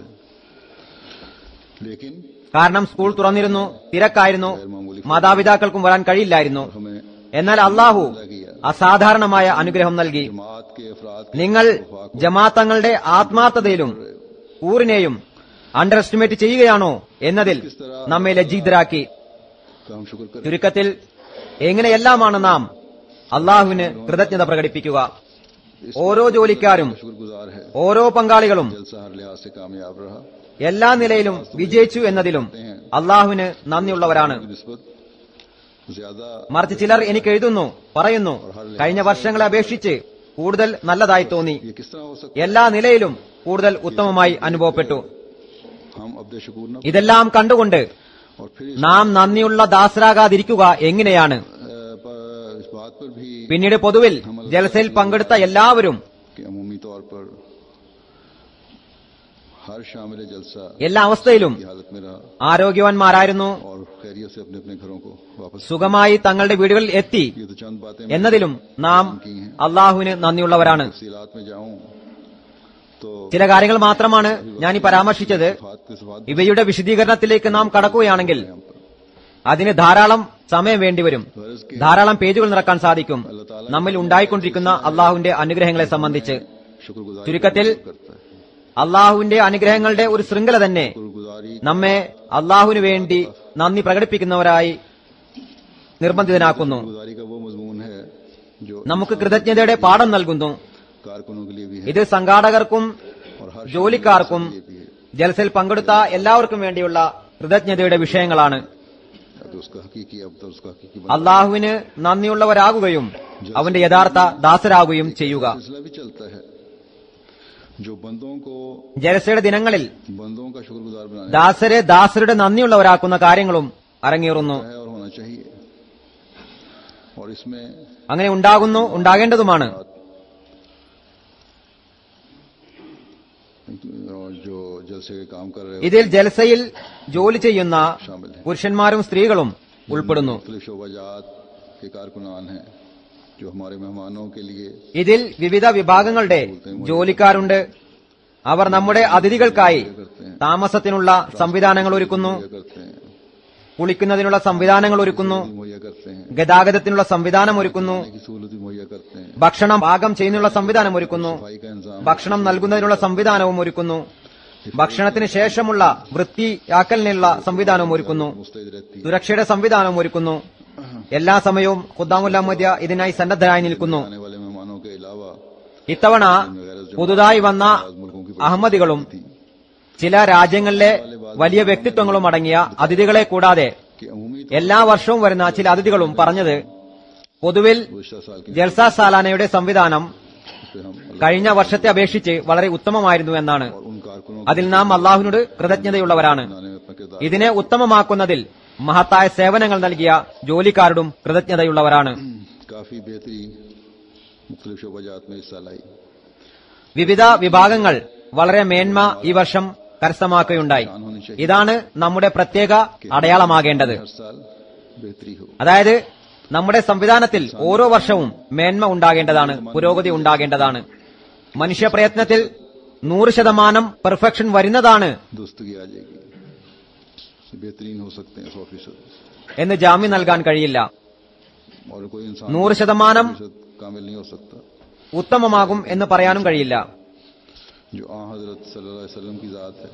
लेकिन കാരണം സ്കൂൾ തുറന്നിരുന്നു തിരക്കായിരുന്നു മാതാപിതാക്കൾക്കും വരാൻ കഴിയില്ലായിരുന്നു हमें എന്നാൽ അള്ളാഹു അസാധാരണമായ അനുഗ്രഹം നൽകി जमात के अफराद നിങ്ങൾ ജമാഅത്തങ്ങളുടെ ആത്മാർത്ഥതയിലും ഊറിനെയും അണ്ടർ എസ്റ്റിമേറ്റ് ചെയ്യുകയാണോ എന്നതിൽ നമ്മെ ലജ്ജിതരാക്കി का हम शुक्र करें ചുരുക്കത്തിൽ എങ്ങനെയെല്ലാമാണ് നാം അള്ളാഹുവിന് കൃതജ്ഞത പ്രകടിപ്പിക്കുക ഓരോ ജോലിക്കാരും शुक्रगुजार है ഓരോ പങ്കാളികളും जलसा हर लिहाज से कामयाब रहा എല്ലാ നിലയിലും വിജയിച്ചു എന്നതിലും അള്ളാഹുവിന് നന്ദിയുള്ളവരാണ് की नस्बत ज्यादा മറിച്ച് ചിലർ എനിക്ക് എഴുതുന്നു പറയുന്നു കഴിഞ്ഞ വർഷങ്ങളെ അപേക്ഷിച്ച് കൂടുതൽ നല്ലതായി തോന്നി ये किस तरह हो सकता എല്ലാ നിലയിലും കൂടുതൽ ഉത്തമമായി അനുഭവപ്പെട്ടു है हम अब्द शकूर न ഇതെല്ലാം കണ്ടുകൊണ്ട് और फिर इस, നാം നന്ദിയുള്ള ദാസരാകാതിരിക്കുക എങ്ങനെയാണ് अ, पर- इस बात पर भी പിന്നീട് പൊതുവിൽ ജലസയിൽ പങ്കെടുത്ത എല്ലാവരും कि अमूमी तौर पर हर शामिल जलसा എല്ലാ അവസ്ഥയിലും की हालत में रहा ആരോഗ്യവാന്മാരായിരുന്നു और खैरियत से अपने अपने घरों को वापस സുഖമായി തങ്ങളുടെ വീടുകളിൽ എത്തി ये तो चंद बातें എന്നതിലും നാം അള്ളാഹുവിന് നന്ദിയുള്ളവരാണ് तफसीलात में जाऊं तो ചില കാര്യങ്ങൾ മാത്രമാണ് ഞാൻ ഈ പരാമർശിച്ചത് फात के सवाद ഇവയുടെ വിശദീകരണത്തിലേക്ക് നാം കടക്കുകയാണെങ്കിൽ അതിന് ധാരാളം സമയം വേണ്ടിവരും फर्ज के ധാരാളം പേജുകൾ നിറക്കാൻ സാധിക്കും നമ്മിൽ ഉണ്ടായിക്കൊണ്ടിരിക്കുന്ന അള്ളാഹുവിന്റെ അനുഗ്രഹങ്ങളെ സംബന്ധിച്ച് शुक्रगुजारी ചുരുക്കത്തിൽ करता है അള്ളാഹുവിന്റെ അനുഗ്രഹങ്ങളുടെ ഒരു ശൃംഖല തന്നെ शुक्रगुजारी നമ്മെ അള്ളാഹുവിന് വേണ്ടി നന്ദി പ്രകടിപ്പിക്കുന്നവരായി നിർബന്ധിതനാക്കുന്നു गुजारी का वो मजमून है जो നമുക്ക് കൃതജ്ഞതയുടെ പാഠം നൽകുന്നു कारकुनों के लिए भी है ഇത് സംഘാടകർക്കും और हर ജോലിക്കാർക്കും लिए भी है ജലസയിൽ പങ്കെടുത്ത എല്ലാവർക്കും വേണ്ടിയുള്ള കൃതജ്ഞതയുടെ വിഷയങ്ങളാണ് अब उसका हकीकी अब तो उसका हकीकी അള്ളാഹുവിന് നന്ദിയുള്ളവരാകുകയും അവന്റെ യഥാർത്ഥ ദാസരാകുകയും ചെയ്യുക सिलसिला भी चलता है जो बंदों को ജലസയുടെ ദിനങ്ങളിൽ बंदों का शुक्रगुजार बनाने ദാസരെ ദാസരുടെ നന്ദിയുള്ളവരാക്കുന്ന കാര്യങ്ങളും അരങ്ങേറുന്നു है और होना चाहिए और इसमें അങ്ങനെ ഉണ്ടാകുന്നു ഉണ്ടാകേണ്ടതുമാണ് और जो जलसे के काम कर रहे ഇതിൽ ജലസയിൽ ജോലി ചെയ്യുന്ന हो शामिल है പുരുഷന്മാരും സ്ത്രീകളും ഉൾപ്പെടുന്നു मुख्तलिफ शोबाजात के कारकुनान हैं जो हमारे मेहमानों के लिए ഇതിൽ വിവിധ വിഭാഗങ്ങളുടെ ജോലിക്കാരുണ്ട് അവർ നമ്മുടെ അതിഥികൾക്കായി താമസത്തിനുള്ള സംവിധാനങ്ങൾ ഒരുക്കുന്നു मुहैया करते हैं കുളിക്കുന്നതിനുള്ള സംവിധാനങ്ങൾ ഒരുക്കുന്നു मुहैया करते हैं ഗതാഗതത്തിനുള്ള സംവിധാനം ഒരുക്കുന്നു की सहूलत भी मुहैया करते हैं ഭക്ഷണം പാകം ചെയ്യുന്നതിനുള്ള സംവിധാനം ഒരുക്കുന്നു सफाई का इंतजाम ഭക്ഷണം നൽകുന്നതിനുള്ള സംവിധാനവും ഒരുക്കുന്നു ഭക്ഷണത്തിന് ശേഷമുള്ള വൃത്തിയാക്കലിനുള്ള സംവിധാനവും ഒരുക്കുന്നു मुस्तैद रहती है സുരക്ഷയുടെ സംവിധാനവും ഒരുക്കുന്നു എല്ലാ സമയവും ഖുദ്ദാമുൽ അഹമ്മദ്യ ഇതിനായി സന്നദ്ധരായി നിൽക്കുന്നു आने वाले मेहमानों के अलावा ഇത്തവണ പുതുതായി വന്ന मुल्कों की അഹമ്മദികളും ചില രാജ്യങ്ങളിലെ വലിയ വ്യക്തിത്വങ്ങളും അടങ്ങിയ അതിഥികളെ കൂടാതെ कि अमूमी എല്ലാ വർഷവും വരുന്ന ചില അതിഥികളും പറഞ്ഞത് പൊതുവിൽ गुजशत साल के ജൽസ സാലാനയുടെ സംവിധാനം पे हम കഴിഞ്ഞ വർഷത്തെ അപേക്ഷിച്ച് വളരെ ഉത്തമമായിരുന്നു എന്നാണ് और उन कारकुनों അതിൽ നാം അള്ളാഹുവിനോട് കൃതജ്ഞതയുള്ളവരാണ് को बनाने में अपना किरदार ഇതിനെ ഉത്തമമാക്കുന്നതിൽ മഹത്തായ സേവനങ്ങൾ നൽകിയ ജോലിക്കാരോടും കൃതജ്ഞതയുള്ളവരാണ് काफी बेहतरी मुख्तलिफ शोबाजात में हिस्सा लाई വിവിധ വിഭാഗങ്ങൾ വളരെ മേന്മ ഈ വർഷം കരസ്ഥമാക്കുകയുണ്ടായി ഇതാണ് നമ്മുടെ പ്രത്യേക അടയാളമാകേണ്ടത് हर साल बेहतरी हो അതായത് നമ്മുടെ സംവിധാനത്തിൽ ഓരോ വർഷവും മേന്മ ഉണ്ടാകേണ്ടതാണ് പുരോഗതി ഉണ്ടാകേണ്ടതാണ് മനുഷ്യ പ്രയത്നത്തിൽ നൂറ് ശതമാനം പെർഫെക്ഷൻ വരുന്നതാണ് दुरुस्तगी आ जाएगी बेहतरीन हो सकते हैं सौ फीसद എന്ന് ജാമ്യം നൽകാൻ കഴിയില്ല और कोई इंसान നൂറ് ശതമാനം फीसद कामिल नहीं हो सकता ഉത്തമമാകും എന്ന് പറയാനും കഴിയില്ല जो आ हजरत सल्लल्लाहु अलैहि वसल्लम की जात है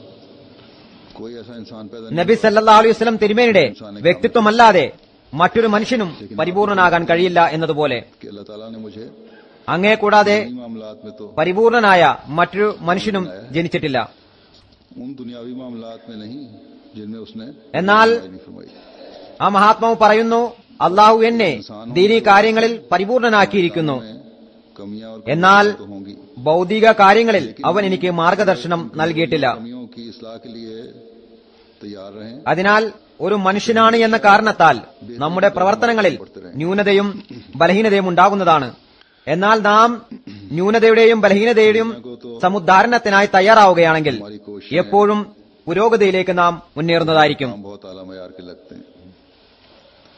कोई ऐसा इंसान पैदा നബി സല്ലല്ലാഹു അലൈഹി വസല്ലം തിരുമേനിയുടെ വ്യക്തിത്വമല്ലാതെ മറ്റൊരു മനുഷ്യനും പരിപൂർണനാകാൻ കഴിയില്ല എന്നതുപോലെ नहीं कि अल्लाह ताला ने मुझे അങ്ങേ കൂടാതെ इन मामलात में तो പരിപൂർണനായ മറ്റൊരു മനുഷ്യനും ജനിച്ചിട്ടില്ല उन दुनियावी मामलात में नहीं जिनमें उसने എന്നാൽ नहीं फरमाई ആ മഹാത്മാവ് പറയുന്നു അള്ളാഹു എന്നെ ദീനീ കാര്യങ്ങളിൽ പരിപൂർണനാക്കിയിരിക്കുന്നു में कमियां और എന്നാൽ तो होंगी ഭൗതിക കാര്യങ്ങളിൽ അവൻ എനിക്ക് മാർഗദർശനം നൽകിയിട്ടില്ല कमियों की इसलाह के लिए तैयार रहें അതിനാൽ ഒരു മനുഷ്യനാണ് എന്ന കാരണത്താൽ നമ്മുടെ പ്രവർത്തനങ്ങളിൽ ന്യൂനതയും ബലഹീനതയും ഉണ്ടാകുന്നതാണ് എന്നാൽ നാം ന്യൂനതയുടെയും ബലഹീനതയുടെയും സമുദ്ധാരണത്തിനായി തയ്യാറാവുകയാണെങ്കിൽ എപ്പോഴും പുരോഗതിയിലേക്ക് നാം മുന്നേറുന്നതായിരിക്കും हम बहुत आला मैार के लगते हैं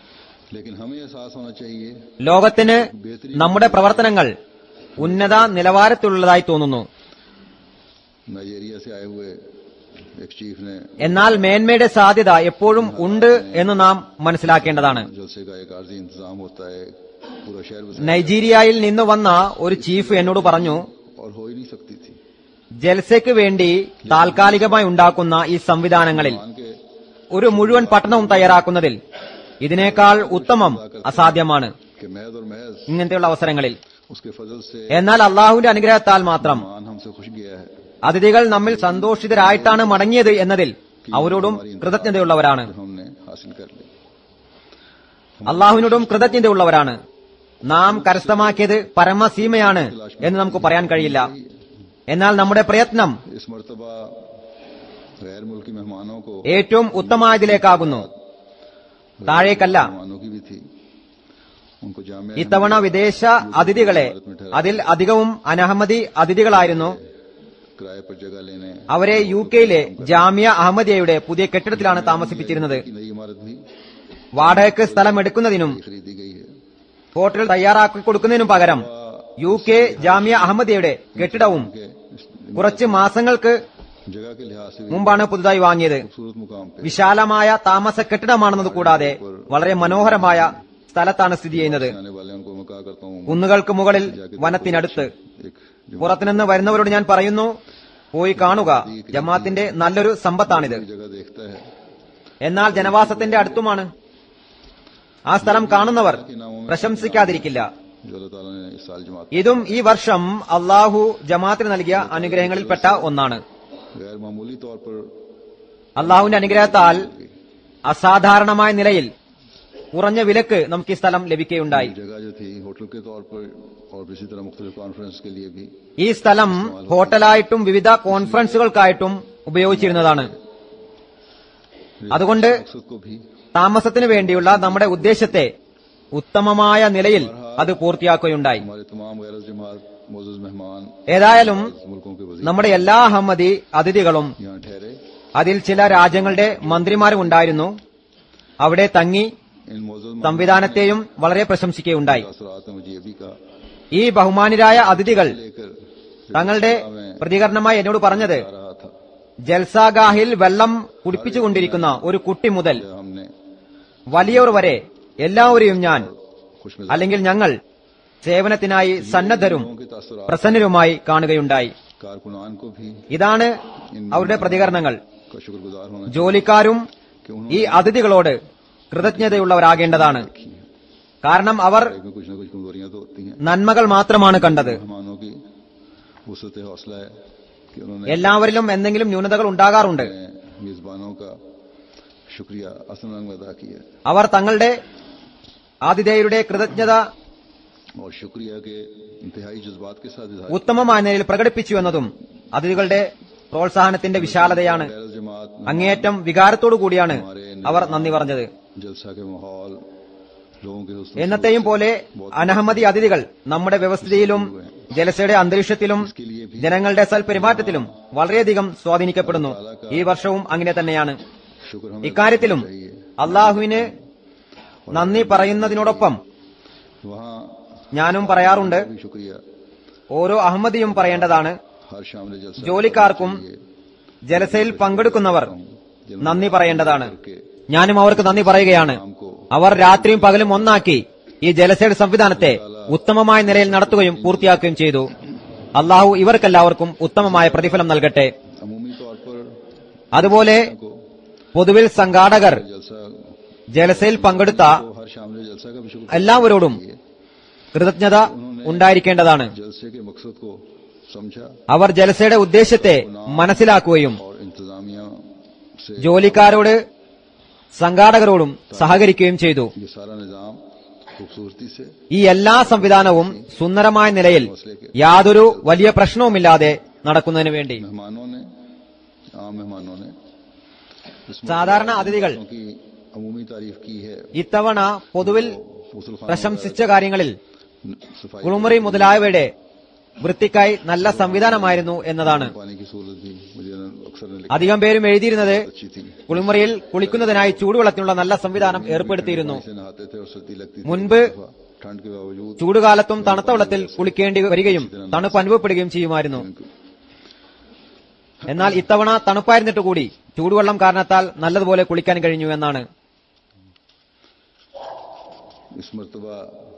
लेकिन हमें एहसास होना चाहिए ലോകത്തിന് നമ്മുടെ പ്രവർത്തനങ്ങൾ ഉന്നത നിലവാരത്തിലുള്ളതായി തോന്നുന്നു नाइजीरिया से आए हुए एक चीफ ने എന്നാൽ മേന്മയുടെ സാധ്യത എപ്പോഴും ഉണ്ട് എന്ന് നാം മനസ്സിലാക്കേണ്ടതാണ് जलसे का एक आर्जी इंतजाम होता है पूरा शहर बसा നൈജീരിയയിൽ നിന്ന് വന്ന ഒരു ചീഫ് എന്നോട് പറഞ്ഞു और हो ही नहीं सकती थी ജൽസയ്ക്ക് വേണ്ടി താൽക്കാലികമായി ഉണ്ടാക്കുന്ന ഈ സംവിധാനങ്ങളിൽ मान के ഒരു മുഴുവൻ പട്ടണവും തയ്യാറാക്കുന്നതിൽ ഇതിനേക്കാൾ ഉത്തമം അസാധ്യമാണ് कि महज और महज ഇങ്ങനത്തെയുള്ള അവസരങ്ങളിൽ उसके फजल से എന്നാൽ അള്ളാഹുവിന്റെ അനുഗ്രഹത്താൽ മാത്രം मान हमसे खुश गया है അതിഥികൾ നമ്മിൽ സന്തോഷിതരായിട്ടാണ് മടങ്ങിയത് എന്നതിൽ അവരോടും കൃതജ്ഞതയുള്ളവരാണ് जो हमने हासिल कर ली അള്ളാഹുവിനോടും കൃതജ്ഞതയുള്ളവരാണ് നാം കരസ്ഥമാക്കിയത് പരമസീമയാണ് എന്ന് നമുക്ക് പറയാൻ കഴിയില്ല എന്നാൽ നമ്മുടെ പ്രയത്നം इस मरतबा गैर मुल्की मेहमानों को ഏറ്റവും ഉത്തമമായതിലേക്കാകുന്നു താഴേക്കല്ല मेहमानों की भी थी उनको जामे ഇത്തവണ വിദേശ അതിഥികളെ അതിൽ അധികവും അനഹമ്മദി അതിഥികളായിരുന്നു किराए पर जगह लेने അവരെ യു കെയിലെ ജാമിയ അഹമ്മദിയയുടെ പുതിയ കെട്ടിടത്തിലാണ് താമസിപ്പിച്ചിരുന്നത് की नई इमारत भी വാടകയ്ക്ക് സ്ഥലം എടുക്കുന്നതിനും खरीदी गई है ഹോട്ടൽ തയ്യാറാക്കി കൊടുക്കുന്നതിനും പകരം യു കെ ജാമിയ അഹമ്മദിയയുടെ കെട്ടിടവും कि इस കുറച്ച് മാസങ്ങൾക്ക് जगह के लिहाज से भी മുമ്പാണ് പുതുതായി വാങ്ങിയത് खूबसूरत मुकाम पे വിശാലമായ താമസ കെട്ടിടമാണെന്നത് കൂടാതെ വളരെ മനോഹരമായ സ്ഥലത്താണ് സ്ഥിതി ചെയ്യുന്നത് आने वाले उनको मैं कहा करता हूँ കുന്നുകൾക്ക് മുകളിൽ വനത്തിനടുത്ത് एक जो പുറത്തുനിന്ന് വരുന്നവരോട് ഞാൻ പറയുന്നു പോയി കാണുക ജമാത്തിന്റെ നല്ലൊരു സമ്പത്താണിത് जगह देखता है എന്നാൽ ജനവാസത്തിന്റെ അടുത്തുമാണ് ആ സ്ഥലം കാണുന്നവർ പ്രശംസിക്കാതിരിക്കില്ല जो अल्लाह ताला ने इस साल जमात ഇതും ഈ വർഷം അള്ളാഹു ജമാത്തിന് നൽകിയ അനുഗ്രഹങ്ങളിൽപ്പെട്ട ഒന്നാണ് गैर मामूली तौर पर അള്ളാഹുവിന്റെ അനുഗ്രഹത്താൽ അസാധാരണമായ നിലയിൽ കുറഞ്ഞ വിലക്ക് നമുക്ക് ഈ സ്ഥലം ലഭിക്കുകയുണ്ടായി जगह जो थी होटल के तौर पर और इसी तरह मुख्तलिफ कॉन्फ्रेंस के लिए भी ഈ സ്ഥലം ഹോട്ടലായിട്ടും വിവിധ കോൺഫറൻസുകൾക്കായിട്ടും ഉപയോഗിച്ചിരുന്നതാണ് അതുകൊണ്ട് मकसद को भी താമസത്തിന് വേണ്ടിയുള്ള നമ്മുടെ ഉദ്ദേശത്തെ ഉത്തമമായ നിലയിൽ അത് പൂർത്തിയാക്കുകയുണ്ടായി हमारे तमाम गैर जमात मोजज मेहमान ഏതായാലും मुल्कों के वजीर നമ്മുടെ എല്ലാ അഹമ്മദി അതിഥികളും यहाँ ठहरे അതിൽ ചില രാജ്യങ്ങളുടെ മന്ത്രിമാരും ഉണ്ടായിരുന്നു അവിടെ തങ്ങി इन मोजज സംവിധാനത്തെയും വളരെ പ്രശംസിക്കുകയുണ്ടായി असरात ने मुझे ये भी कहा ഈ ബഹുമാനിരായ അതിഥികൾ लेकर തങ്ങളുടെ പ്രതികരണമായി എന്നോട് പറഞ്ഞത് आ रहा था ജൽസാഗാഹിൽ വെള്ളം കുടിപ്പിച്ചുകൊണ്ടിരിക്കുന്ന ഒരു കുട്ടി മുതൽ जब हमने വലിയവർ വരെ എല്ലാവരെയും ഞാൻ खुश അല്ലെങ്കിൽ ഞങ്ങൾ സേവനത്തിനായി സന്നദ്ധരും के तासुरात പ്രസന്നരുമായി കാണുകയുണ്ടായി कारकुनान को भी ഇതാണ് അവരുടെ പ്രതികരണങ്ങൾ का शुक्रगुजार होना ജോലിക്കാരും कि ഈ അതിഥികളോട് കൃതജ്ഞതയുള്ളവരാകേണ്ടതാണ് चाहिए കാരണം അവർ में कुछ न कुछ कमजोरियां तो होती हैं നന്മകൾ മാത്രമാണ് കണ്ടത് मेहमानों की वसत हौसला है कि उन्होंने എല്ലാവരിലും എന്തെങ്കിലും ന്യൂനതകൾ ഉണ്ടാകാറുണ്ട് मेजबानों का शुक्रिया असल रंग में अदा किया അവർ തങ്ങളുടെ ആതിഥേയരുടെ കൃതജ്ഞത और शुक्रिया के इंतहाई जज्बात के साथ इजहार ഉത്തമമായ നിലയിൽ പ്രകടിപ്പിച്ചു എന്നതും അതിഥികളുടെ പ്രോത്സാഹനത്തിന്റെ വിശാലതയാണ് गैर जमात അങ്ങേയറ്റം വികാരത്തോടു കൂടിയാണ് അവർ നന്ദി പറഞ്ഞത് जलसा के माहौल लोगों के हुस्न എന്നത്തെയും പോലെ അനഹമ്മദി അതിഥികൾ നമ്മുടെ വ്യവസ്ഥിതിയിലും ജലസയുടെ അന്തരീക്ഷത്തിലും के लिए भी ജനങ്ങളുടെ സൽപെരുമാറ്റത്തിലും വളരെയധികം സ്വാധീനിക്കപ്പെടുന്നു ഈ വർഷവും അങ്ങനെ തന്നെയാണ് शुक्र हमें ഇക്കാര്യത്തിലും चाहिए അള്ളാഹുവിന് നന്ദി പറയുന്നതിനോടൊപ്പം वहाँ ഞാനും പറയാറുണ്ട് भी शुक्रिया ഓരോ അഹമ്മദിയും പറയേണ്ടതാണ് हर शामिल जलसा ജോലിക്കാർക്കും ജലസയിൽ പങ്കെടുക്കുന്നവർ നന്ദി പറയേണ്ടതാണ് ഞാനും അവർക്ക് നന്ദി പറയുകയാണ് അവർ രാത്രിയും പകലും ഒന്നാക്കി ഈ ജലസയുടെ സംവിധാനത്തെ ഉത്തമമായ നിലയിൽ നടത്തുകയും പൂർത്തിയാക്കുകയും ചെയ്തു അള്ളാഹു ഇവർക്കെല്ലാവർക്കും ഉത്തമമായ പ്രതിഫലം നൽകട്ടെ अमूमी तौर पर അതുപോലെ को പൊതുവിൽ സംഘാടകർ जलसा ജലസയിൽ പങ്കെടുത്ത को हर शामिल जलसा का भी शुक्र എല്ലാവരോടും കൃതജ്ഞത ഉണ്ടായിരിക്കേണ്ടതാണ് जलसे के मकसद को समझा അവർ ജലസയുടെ ഉദ്ദേശത്തെ മനസ്സിലാക്കുകയും और इंतजामिया से ജോലിക്കാരോട് സംഘാടകരോടും സഹകരിക്കുകയും ചെയ്തു ये सारा निजाम खूबसूरती से ഈ എല്ലാ സംവിധാനവും സുന്ദരമായ നിലയിൽ യാതൊരു വലിയ പ്രശ്നവുമില്ലാതെ നടക്കുന്നതിന് വേണ്ടി मेहमानों ने आम मेहमानों ने इस സാധാരണ അതിഥികൾ मौके की अमूमी तारीफ की है ഇത്തവണ പൊതുവിൽ गुसल खानों പ്രശംസിച്ച കാര്യങ്ങളിൽ सफाई കുളുമുറി മുതലായവയുടെ വൃത്തിക്കായി നല്ല സംവിധാനമായിരുന്നു എന്നതാണ് पानी की सहूलत भी मुझे अक्सर ने लिखा അധികം പേരും എഴുതിയിരുന്നത് अच्छी थी കുളിമുറിയിൽ കുളിക്കുന്നതിനായി ചൂടുവെള്ളത്തിനുള്ള നല്ല സംവിധാനം ഏർപ്പെടുത്തിയിരുന്നു से नहाते थे और सर्दी लगती थी മുൻപ് ठंड के बावजूद ചൂടുകാലത്തും തണുത്ത വെള്ളത്തിൽ കുളിക്കേണ്ടി വരികയും തണുപ്പ് അനുഭവപ്പെടുകയും ചെയ്യുമായിരുന്നു എന്നാൽ ഇത്തവണ തണുപ്പായിരുന്നിട്ട് കൂടി ചൂടുവെള്ളം കാരണത്താൽ നല്ലതുപോലെ കുളിക്കാൻ കഴിഞ്ഞു എന്നാണ് इस मरतबा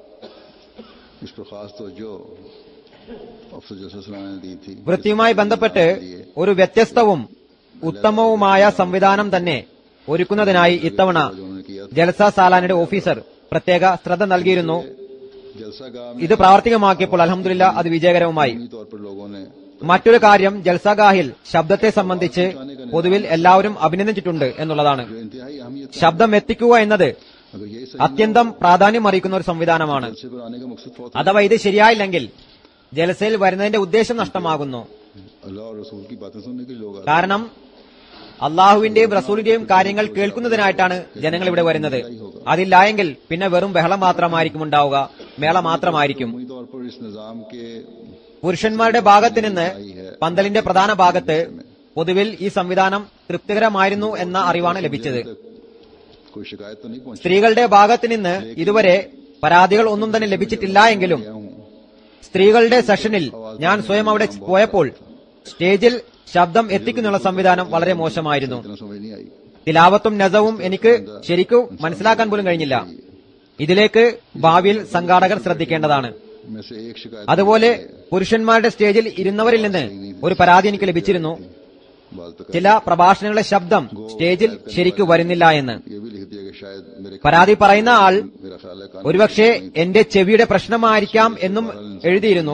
इस पर खास तवज्जो अफसर जसलाम ने दी थी വൃത്തിയുമായി ബന്ധപ്പെട്ട് ഒരു വ്യത്യസ്തവും ഉത്തമവുമായ സംവിധാനം തന്നെ ഒരുക്കുന്നതിനായി ഇത്തവണ उन्होंने किया ജലസ സാലാനയുടെ ഓഫീസർ പ്രത്യേക ശ്രദ്ധ നൽകിയിരുന്നു जलसा गाह में ഇത് പ്രാവർത്തികമാക്കിയപ്പോൾ അലഹമില്ല അത് വിജയകരവുമായി यकीनी तौर पर लोगों ने മറ്റൊരു കാര്യം ജൽസഗാഹിൽ ശബ്ദത്തെ സംബന്ധിച്ച് പൊതുവിൽ എല്ലാവരും അഭിനന്ദിച്ചിട്ടുണ്ട് എന്നുള്ളതാണ് जो इंतहाई अहमियत ശബ്ദം എത്തിക്കുക എന്നത് अगर यही सही അത്യന്തം പ്രാധാന്യം അറിയിക്കുന്ന ഒരു സംവിധാനമാണ് जलसे पर आने का मकसद फौत അഥവാ ഇത് ശരിയായില്ലെങ്കിൽ ജലസയിൽ വരുന്നതിന്റെ ഉദ്ദേശം നഷ്ടമാകുന്നു अल्लाह और रसूल की बातें सुनने के लिए लोग आते കാരണം അള്ളാഹുവിന്റെയും റസൂലിന്റെയും കാര്യങ്ങൾ കേൾക്കുന്നതിനായിട്ടാണ് ജനങ്ങൾ ഇവിടെ വരുന്നത് അതില്ലായെങ്കിൽ പിന്നെ വെറും ബഹളം മാത്രമായിരിക്കും ഉണ്ടാവുക മേള മാത്രമായിരിക്കും हैं। तौर पर इस निजाम के പുരുഷന്മാരുടെ ഭാഗത്ത് നിന്ന് പന്തലിന്റെ പ്രധാന ഭാഗത്ത് പൊതുവിൽ ഈ സംവിധാനം തൃപ്തികരമായിരുന്നു എന്ന അറിവാണ് ലഭിച്ചത് तक कोई शिकायत तो नहीं पहुंची സ്ത്രീകളുടെ ഭാഗത്ത് നിന്ന് ഇതുവരെ പരാതികൾ ഒന്നും തന്നെ ലഭിച്ചിട്ടില്ല എങ്കിലും हूं സ്ത്രീകളുടെ സെഷനിൽ ഞാൻ സ്വയം അവിടെ പോയപ്പോൾ സ്റ്റേജിൽ ശബ്ദം എത്തിക്കുന്നുള്ള സംവിധാനം വളരെ മോശമായിരുന്നു इतना समझ नहीं आई തിലാവത്തും നസവും എനിക്ക് ശരിക്കും മനസ്സിലാക്കാൻ പോലും കഴിഞ്ഞില്ല ഇതിലേക്ക് ഭാവിയിൽ സംഘാടകർ ശ്രദ്ധിക്കേണ്ടതാണ് में से एक शिकायत അതുപോലെ പുരുഷന്മാരുടെ സ്റ്റേജിൽ ഇരുന്നവരിൽ നിന്ന് ഒരു പരാതി എനിക്ക് ലഭിച്ചിരുന്നു बाल तक ചില പ്രഭാഷണങ്ങളുടെ ശബ്ദം സ്റ്റേജിൽ ശരിക്കു വരുന്നില്ല എന്ന് ये भी लिख दिया कि शायद मेरे പരാതി പറയുന്ന ആൾ मेरा ख्याल है कान ഒരുപക്ഷെ എന്റെ ചെവിയുടെ പ്രശ്നമായിരിക്കാം എന്നും എഴുതിയിരുന്നു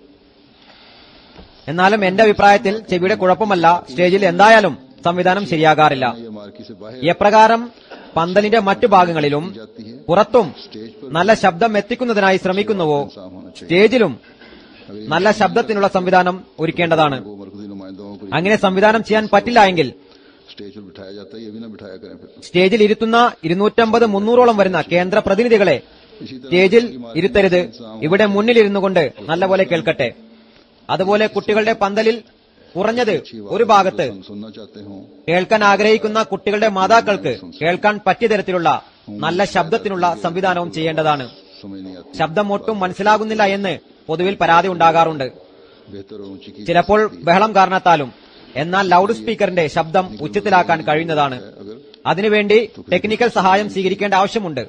എന്നാലും എന്റെ അഭിപ്രായത്തിൽ ചെവിയുടെ കുഴപ്പമല്ല സ്റ്റേജിൽ എന്തായാലും സംവിധാനം ശരിയാകാറില്ല ये मार्की से बाहर എപ്രകാരം പന്തലിന്റെ മറ്റു ഭാഗങ്ങളിലും जाती है പുറത്തും स्टेज पर നല്ല ശബ്ദം എത്തിക്കുന്നതിനായി ശ്രമിക്കുന്നുവോ इंसाफ होना चाहिए സ്റ്റേജിലും നല്ല ശബ്ദത്തിനുള്ള സംവിധാനം ഒരുക്കേണ്ടതാണ് वो मरकजी नुमाइंदों को അങ്ങനെ സംവിധാനം ചെയ്യാൻ പറ്റില്ല എങ്കിൽ स्टेज पर बिठाया जाता है ये भी ना बिठाया करें फिर സ്റ്റേജിൽ ഇരുത്തുന്ന ഇരുന്നൂറ്റമ്പത് മുന്നൂറോളം വരുന്ന കേന്ദ്ര പ്രതിനിധികളെ इसी तरह സ്റ്റേജിൽ ഇരുത്തരുത് ഇവിടെ മുന്നിലിരുന്നു കൊണ്ട് നല്ലപോലെ കേൾക്കട്ടെ അതുപോലെ കുട്ടികളുടെ പന്തലിൽ കുറഞ്ഞത് ഒരു ഭാഗത്ത് सुन- सुनना चाहते हों കേൾക്കാൻ ആഗ്രഹിക്കുന്ന കുട്ടികളുടെ മാതാക്കൾക്ക് കേൾക്കാൻ പറ്റിയ തരത്തിലുള്ള നല്ല ശബ്ദത്തിനുള്ള സംവിധാനവും ചെയ്യേണ്ടതാണ് समझ नहीं आती ശബ്ദം ഒട്ടും മനസ്സിലാകുന്നില്ല എന്ന് പൊതുവിൽ പരാതി ഉണ്ടാകാറുണ്ട് बेहतर और ऊंची की ചിലപ്പോൾ ബഹളം കാരണത്താലും എന്നാൽ ലൗഡ് സ്പീക്കറിന്റെ ശബ്ദം ഉച്ചത്തിലാക്കാൻ കഴിയുന്നതാണ് अगर അതിനുവേണ്ടി ടെക്നിക്കൽ സഹായം സ്വീകരിക്കേണ്ട ആവശ്യമുണ്ട്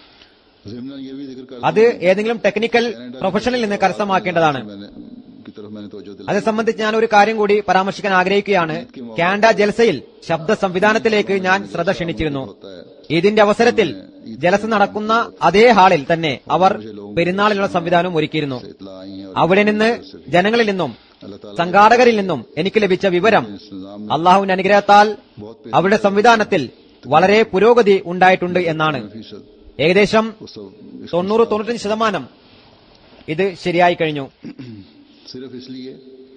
जिमना ये भी जिक्र कर അത് ഏതെങ്കിലും ടെക്നിക്കൽ പ്രൊഫഷനിൽ നിന്ന് കരസ്ഥമാക്കേണ്ടതാണ് मैंने की तरफ मैंने तवज्जो दिलाई അത് സംബന്ധിച്ച് ഞാൻ ഒരു കാര്യം കൂടി പരാമർശിക്കാൻ ആഗ്രഹിക്കുകയാണ് കാനഡ ജലസയിൽ ശബ്ദ സംവിധാനത്തിലേക്ക് ഞാൻ ശ്രദ്ധ ക്ഷണിച്ചിരുന്നു होता है ഇതിന്റെ അവസരത്തിൽ ജലസ നടക്കുന്ന അതേ ഹാളിൽ തന്നെ അവർ പെരുന്നാളിനുള്ള സംവിധാനം ഒരുക്കിയിരുന്നു इतला आई है और അവിടെ നിന്ന് ജനങ്ങളിൽ നിന്നും अल्लाह ताला സംഘാടകരിൽ നിന്നും എനിക്ക് ലഭിച്ച വിവരം इस निजाम में അള്ളാഹുവിന്റെ അനുഗ്രഹത്താൽ അവരുടെ സംവിധാനത്തിൽ വളരെ പുരോഗതി ഉണ്ടായിട്ടുണ്ട് എന്നാണ് फीसद ഏകദേശം वो सब इस- തൊണ്ണൂറ് തൊണ്ണൂറ്റഞ്ച് ശതമാനം ഇത് ശരിയായി കഴിഞ്ഞു सिर्फ इसलिए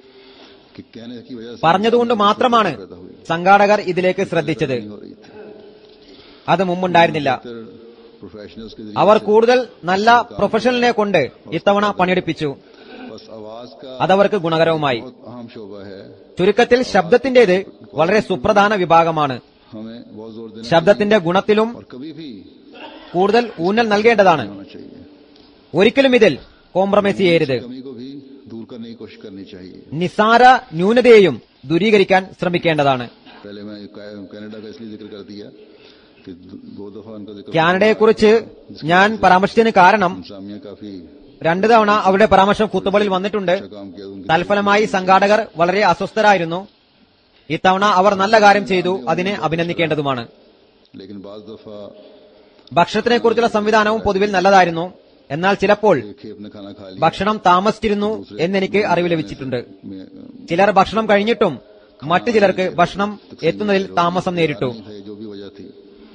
कि कहने की वजह से പറഞ്ഞതുകൊണ്ട് മാത്രമാണ് पैदा हुई സംഘാടകർ ഇതിലേക്ക് ശ്രദ്ധിച്ചത് नहीं हो रही थी അത് മുമ്പുണ്ടായിരുന്നില്ല बेहतर प्रोफेशनल्स के जरिए അവർ കൂടുതൽ നല്ല പ്രൊഫഷണലിനെ കൊണ്ട് ഇത്തവണ പണിയെടുപ്പിച്ചു बस आवाज का അതവർക്ക് ഗുണകരവുമായി बहुत अहम शोबा है ചുരുക്കത്തിൽ ശബ്ദത്തിന്റേത് വളരെ സുപ്രധാന വിഭാഗമാണ് हमें बहुत जोर देना ശബ്ദത്തിന്റെ ഗുണത്തിലും और कभी भी കൂടുതൽ ഊന്നൽ നൽകേണ്ടതാണ് होना चाहिए ഒരിക്കലും ഇതിൽ കോംപ്രമൈസ് ചെയ്യരുത് कमी को भी दूर करने की कोशिश करनी चाहिए നിസാര ന്യൂനതയെയും ദൂരീകരിക്കാൻ ശ്രമിക്കേണ്ടതാണ് पहले मैं कै- कनाडा का इसलिए जिक्र कर दिया कि दो- दो दफा उनका जिक्र കാനഡയെക്കുറിച്ച് ഞാൻ പരാമർശിച്ചതിന് കാരണം इंसामिया काफी രണ്ടു തവണ അവരുടെ പരാമർശം കുത്തുബളിൽ വന്നിട്ടുണ്ട് अच्छा काम किया उनकी തൽഫലമായി സംഘാടകർ വളരെ അസ്വസ്ഥരായിരുന്നു ഇത്തവണ അവർ നല്ല കാര്യം ചെയ്തു അതിനെ അഭിനന്ദിക്കേണ്ടതുമാണ് लेकिन बाज दफा ഭക്ഷണത്തിനെ കുറിച്ചുള്ള സംവിധാനവും പൊതുവിൽ നല്ലതായിരുന്നു എന്നാൽ ചിലപ്പോൾ एक खेप ने खाना खा लिया ഭക്ഷണം താമസിച്ചിരുന്നു എന്നെനിക്ക് അറിവ് ലഭിച്ചിട്ടുണ്ട് में ചിലർ ഭക്ഷണം കഴിഞ്ഞിട്ടും മറ്റു ചിലർക്ക് ഭക്ഷണം എത്തുന്നതിൽ താമസം നേരിട്ടു नहीं था ये जो भी वजह थी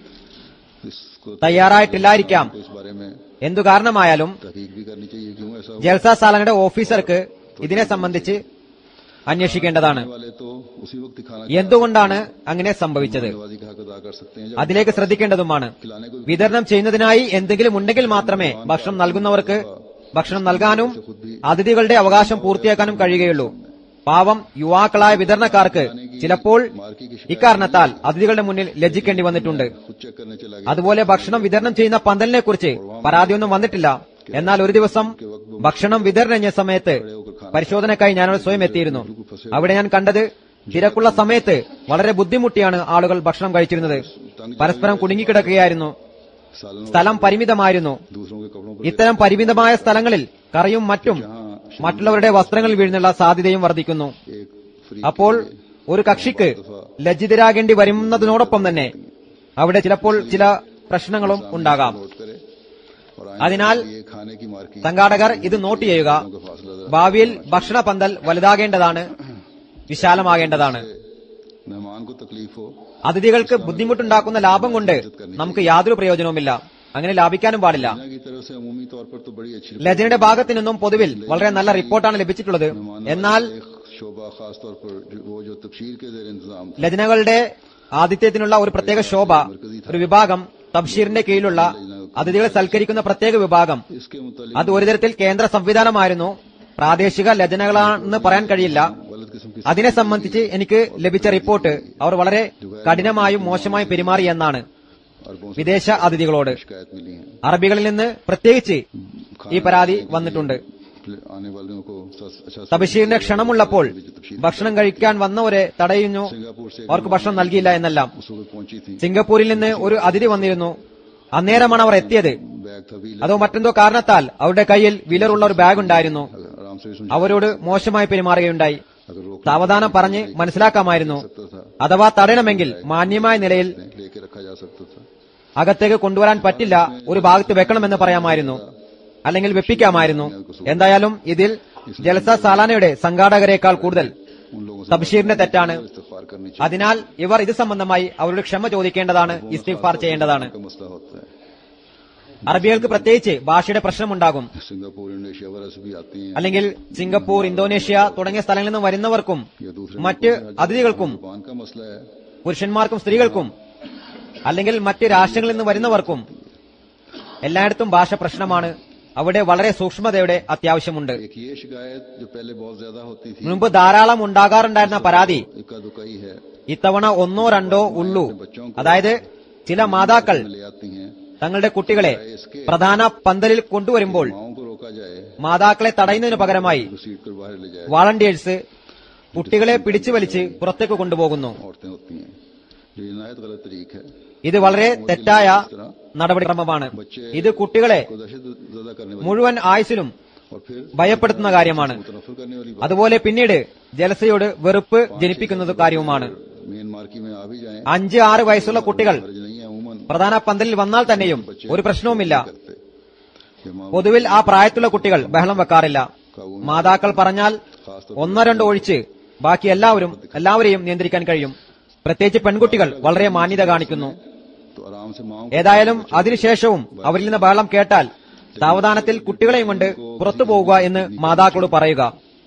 इसको തയ്യാറായിട്ടില്ലായിരിക്കാം तो इस बारे में എന്തു കാരണമായാലും तहकीक भी करनी चाहिए क्यों ऐसा हुआ? ജൽസ സാലങ്ങളുടെ ഓഫീസർക്ക് ഇതിനെ സംബന്ധിച്ച് അന്വേഷിക്കേണ്ടതാണ് वाले तो उसी वक्त ही खाना എന്തുകൊണ്ടാണ് അങ്ങനെ സംഭവിച്ചത് नवाजी का हक अदा कर सकते हैं जब അതിലേക്ക് ശ്രദ്ധിക്കേണ്ടതുമാണ് खिलाने को വിതരണം ചെയ്യുന്നതിനായി എന്തെങ്കിലും ഉണ്ടെങ്കിൽ മാത്രമേ ഭക്ഷണം നൽകുന്നവർക്ക് ഭക്ഷണം നൽകാനും അതിഥികളുടെ അവകാശം പൂർത്തിയാക്കാനും കഴിയുകയുള്ളൂ പാവം യുവാക്കളായ വിതരണക്കാർക്ക് ചിലപ്പോൾ ഇക്കാരണത്താൽ അതിഥികളുടെ മുന്നിൽ ലജ്ജിക്കേണ്ടി വന്നിട്ടുണ്ട് खुद चेक करने चला गया അതുപോലെ ഭക്ഷണം വിതരണം ചെയ്യുന്ന പന്തലിനെ കുറിച്ച് പരാതിയൊന്നും വന്നിട്ടില്ല എന്നാൽ ഒരു ദിവസം ഭക്ഷണം വിതരണം ചെയ്യുന്ന സമയത്ത് പരിശോധനക്കായി ഞാനവിടെ സ്വയം എത്തിയിരുന്നു അവിടെ ഞാൻ കണ്ടത് തിരക്കുള്ള സമയത്ത് വളരെ ബുദ്ധിമുട്ടിയാണ് ആളുകൾ ഭക്ഷണം കഴിച്ചിരുന്നത് പരസ്പരം കുടുങ്ങിക്കിടക്കുകയായിരുന്നു सालन സ്ഥലം പരിമിതമായിരുന്നു दूसरों के कपड़ों पर ഇത്തരം പരിമിതമായ സ്ഥലങ്ങളിൽ കറിയും മറ്റും മറ്റുള്ളവരുടെ വസ്ത്രങ്ങളിൽ വീഴുന്നുള്ള സാധ്യതയും വർദ്ധിക്കുന്നു एक फ्री അപ്പോൾ ഒരു കക്ഷിക്ക് ലജ്ജിതരാകേണ്ടി വരുന്നതിനോടൊപ്പം തന്നെ അവിടെ ചിലപ്പോൾ ചില പ്രശ്നങ്ങളും ഉണ്ടാകാം नोट करे और അതിനാൽ ये खाने की मार्किंग സംഘാടകർ ഇത് നോട്ട് ചെയ്യുക का फासला जरा ഭാവിയിൽ ഭക്ഷണ പന്തൽ വലുതാകേണ്ടതാണ് വിശാലമാകേണ്ടതാണ് मेहमान को तकलीफ हो അതിഥികൾക്ക് ബുദ്ധിമുട്ടുണ്ടാക്കുന്ന ലാഭം കൊണ്ട് നമുക്ക് യാതൊരു പ്രയോജനവുമില്ല അങ്ങനെ ലാഭിക്കാനും പാടില്ല दुनिया की तरफ से अमूमी तौर पर तो बड़ी अच्छी ലജനയുടെ ഭാഗത്തു നിന്നും പൊതുവിൽ വളരെ നല്ല റിപ്പോർട്ടാണ് ലഭിച്ചിട്ടുള്ളത് എന്നാൽ एक शोभा खास तौर पर जो- वो जो तबशीर के जेर इंतजाम था ലജനകളുടെ ആതിഥ്യത്തിനുള്ള ഒരു പ്രത്യേക ശോഭ ഒരു വിഭാഗം തബ്ഷീറിന്റെ കീഴിലുള്ള അതിഥികളെ സൽക്കരിക്കുന്ന പ്രത്യേക വിഭാഗം इसके मुतालिक അത് ഒരു തരത്തിൽ കേന്ദ്ര സംവിധാനമായിരുന്നു പ്രാദേശിക ലജനകളാണെന്ന് പറയാൻ കഴിയില്ല गलत किस्म की അതിനെ സംബന്ധിച്ച് എനിക്ക് ലഭിച്ച റിപ്പോർട്ട് അവർ വളരെ കഠിനമായും മോശമായും പെരുമാറി എന്നാണ് अरबों से വിദേശ അതിഥികളോട് शिकायत मिली है അറബികളിൽ നിന്ന് പ്രത്യേകിച്ച് ഈ പരാതി വന്നിട്ടുണ്ട് आने वालों को अच्छा തബഷീറിന്റെ ക്ഷണമുള്ളപ്പോൾ ഭക്ഷണം കഴിക്കാൻ വന്നവരെ തടയുന്നു सिंगापुर से അവർക്ക് ഭക്ഷണം നൽകിയില്ല എന്നെല്ലാം उस वक्त पहुंची थी സിംഗപ്പൂരിൽ നിന്ന് ഒരു അതിഥി വന്നിരുന്നു അന്നേരമാണ് അവർ എത്തിയത് बैग था भी അതോ മറ്റെന്തോ കാരണത്താൽ അവരുടെ കയ്യിൽ വിലറുള്ള ഒരു ബാഗ് ഉണ്ടായിരുന്നു आराम से भी सुन അവരോട് മോശമായി പെരുമാറുകയുണ്ടായി अगर रोक സാവധാനം പറഞ്ഞ് മനസ്സിലാക്കാമായിരുന്നു सकता था അഥവാ തടയണമെങ്കിൽ മാന്യമായ നിലയിൽ लेके रखा जा सकता था അകത്തേക്ക് കൊണ്ടുവരാൻ പറ്റില്ല ഒരു ഭാഗത്ത് വെക്കണമെന്ന് പറയാമായിരുന്നു അല്ലെങ്കിൽ വെപ്പിക്കാമായിരുന്നു എന്തായാലും ഇതിൽ ജലസ സാലാനയുടെ സംഘാടകരെക്കാൾ കൂടുതൽ उन लोगों से തബ്ഷീറിന്റെ തെറ്റാണ് इस्तफार करनी അതിനാൽ ഇവർ ഇത് സംബന്ധമായി അവരോട് ക്ഷമ ചോദിക്കേണ്ടതാണ് ഇസ്തിഫാർ ചെയ്യേണ്ടതാണ് चाहिए का मसला होता है അറബികൾക്ക് പ്രത്യേകിച്ച് ഭാഷയുടെ പ്രശ്നമുണ്ടാകും सिंगापुर इंडोनेशिया वगैरह से भी आती हैं അല്ലെങ്കിൽ സിംഗപ്പൂർ ഇന്തോനേഷ്യ തുടങ്ങിയ സ്ഥലങ്ങളിൽ നിന്ന് വരുന്നവർക്കും या दूसरे മറ്റ് അതിഥികൾക്കും जुबान का मसला है പുരുഷന്മാർക്കും സ്ത്രീകൾക്കും അല്ലെങ്കിൽ മറ്റ് രാഷ്ട്രങ്ങളിൽ നിന്ന് വരുന്നവർക്കും എല്ലായിടത്തും ഭാഷ പ്രശ്നമാണ് അവിടെ വളരെ സൂക്ഷ്മതയുടെ അത്യാവശ്യമുണ്ട് एक ये शिकायत जो पहले बहुत ज्यादा होती थी മുൻപ് ധാരാളം ഉണ്ടാകാറുണ്ടായിരുന്ന പരാതി इक्का दुकाई है ഇത്തവണ ഒന്നോ രണ്ടോ ഉള്ളൂ അതായത് ചില മാതാക്കൾ ले आती हैं തങ്ങളുടെ കുട്ടികളെ പ്രധാന പന്തലിൽ കൊണ്ടുവരുമ്പോൾ माओ को रोका जाए മാതാക്കളെ തടയുന്നതിന് പകരമായി घसीट कर बाहर ले जाए വാളണ്ടിയേഴ്സ് കുട്ടികളെ പിടിച്ചു വലിച്ച് പുറത്തേക്ക് കൊണ്ടുപോകുന്നു औरतें होती हैं जो ये नायत गलत तरीक है ഇത് വളരെ തെറ്റായ നടപടിക്രമമാണ് ഇത് കുട്ടികളെ को दहशत ज्यादा करने वाली മുഴുവൻ ആയുസിലും और फिर ഭയപ്പെടുത്തുന്ന കാര്യമാണ് मुतनफर करने वाली അതുപോലെ പിന്നീട് ജലസയോട് വെറുപ്പ് ജനിപ്പിക്കുന്നത് കാര്യവുമാണ് मेन मार्की में आ भी जाए അഞ്ച് ആറ് वയസ്സുള്ള കുട്ടികൾ फर्ज नहीं है अमूमन പ്രധാന പന്തലിൽ വന്നാൽ തന്നെയും ഒരു പ്രശ്നവുമില്ല करते ये माँ പൊതുവിൽ ആ പ്രായത്തിലുള്ള കുട്ടികൾ ബഹളം വെക്കാറില്ല മാതാക്കൾ പറഞ്ഞാൽ ഒന്നോ രണ്ടോ ഒഴിച്ച് ബാക്കി എല്ലാവരും എല്ലാവരെയും നിയന്ത്രിക്കാൻ കഴിയും പ്രത്യേകിച്ച് പെൺകുട്ടികൾ വളരെ മാന്യത കാണിക്കുന്നു तो आराम से माओ ഏതായാലും അതിനുശേഷവും അവരിൽ നിന്ന് ബഹളം കേട്ടാൽ സാവധാനത്തിൽ കുട്ടികളെയും കൊണ്ട് പുറത്തു പോകുക എന്ന് മാതാക്കളോട് പറയുക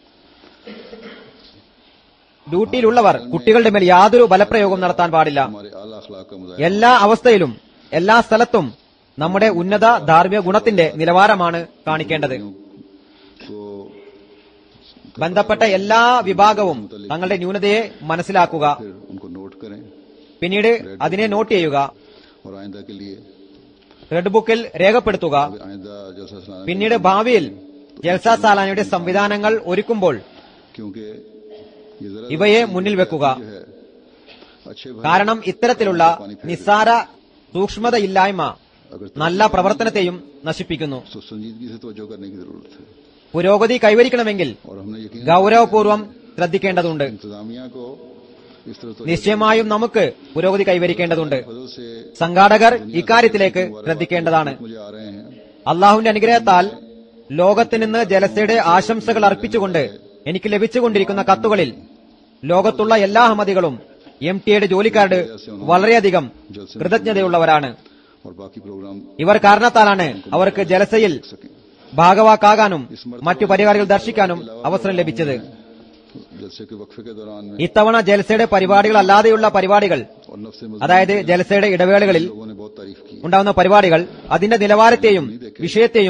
ഡ്യൂട്ടിയിലുള്ളവർ കുട്ടികളുടെ മേൽ യാതൊരു ബലപ്രയോഗവും നടത്താൻ പാടില്ല हमारे आला अखलाक का मुजाहिरा എല്ലാ അവസ്ഥയിലും എല്ലാ സ്ഥലത്തും നമ്മുടെ ഉന്നത ധാർമ്മിക ഗുണത്തിന്റെ നിലവാരമാണ് കാണിക്കേണ്ടത് को ബന്ധപ്പെട്ട എല്ലാ വിഭാഗവും തങ്ങളുടെ ന്യൂനതയെ മനസ്സിലാക്കുക फिर उनको नोट करें പിന്നീട് അതിനെ നോട്ട് ചെയ്യുക और आइंदा के लिए റെഡ് ബുക്കിൽ രേഖപ്പെടുത്തുക आइंदा जलसा सलाना പിന്നീട് ഭാവിയിൽ ജൽസ സാലാനയുടെ സംവിധാനങ്ങൾ ഒരുക്കുമ്പോൾ क्योंकि ये जरा ഇവയെ മുന്നിൽ വെക്കുക जो है अच्छे भाई കാരണം ഇത്തരത്തിലുള്ള നിസ്സാര സൂക്ഷ്മതയില്ലായ്മ अगर നല്ല പ്രവർത്തനത്തെയും നശിപ്പിക്കുന്നു तो संजीदगी से तवज्जो करने की जरूरत है പുരോഗതി കൈവരിക്കണമെങ്കിൽ और हमने यकीन ഗൗരവപൂർവം ശ്രദ്ധിക്കേണ്ടതുണ്ട് इंतजामिया को इस तरह तो നിശ്ചയമായും നമുക്ക് പുരോഗതി കൈവരിക്കേണ്ടതുണ്ട് फजल से സംഘാടകർ ഇക്കാര്യത്തിലേക്ക് ശ്രദ്ധിക്കേണ്ടതാണ് मुझे आ रहे हैं അള്ളാഹുവിന്റെ അനുഗ്രഹത്താൽ ലോകത്തിന് നിന്ന് ജലസയുടെ ആശംസകൾ അർപ്പിച്ചുകൊണ്ട് എനിക്ക് ലഭിച്ചുകൊണ്ടിരിക്കുന്ന കത്തുകളിൽ ലോകത്തുള്ള എല്ലാ അഹമ്മദികളും എം ടിയുടെ ജോലിക്കാരുടെ വളരെയധികം കൃതജ്ഞതയുള്ളവരാണ് और बाकी प्रोग्राम ഇവർ കാരണത്താലാണ് അവർക്ക് ജലസയിൽ सके ഭാഗവാക്കാകാനും മറ്റു പരിപാടികൾ ദർശിക്കാനും അവസരം ലഭിച്ചത് जलसे के वक्फे के दौरान में ഇത്തവണ ജലസയുടെ പരിപാടികൾ അല്ലാതെയുള്ള പരിപാടികൾ और नफ्स അതായത് ജലസയുടെ ഇടവേളകളിൽ लोगों ने बहुत तारीफ की ഉണ്ടാവുന്ന പരിപാടികൾ അതിന്റെ നിലവാരത്തെയും വിഷയത്തെയും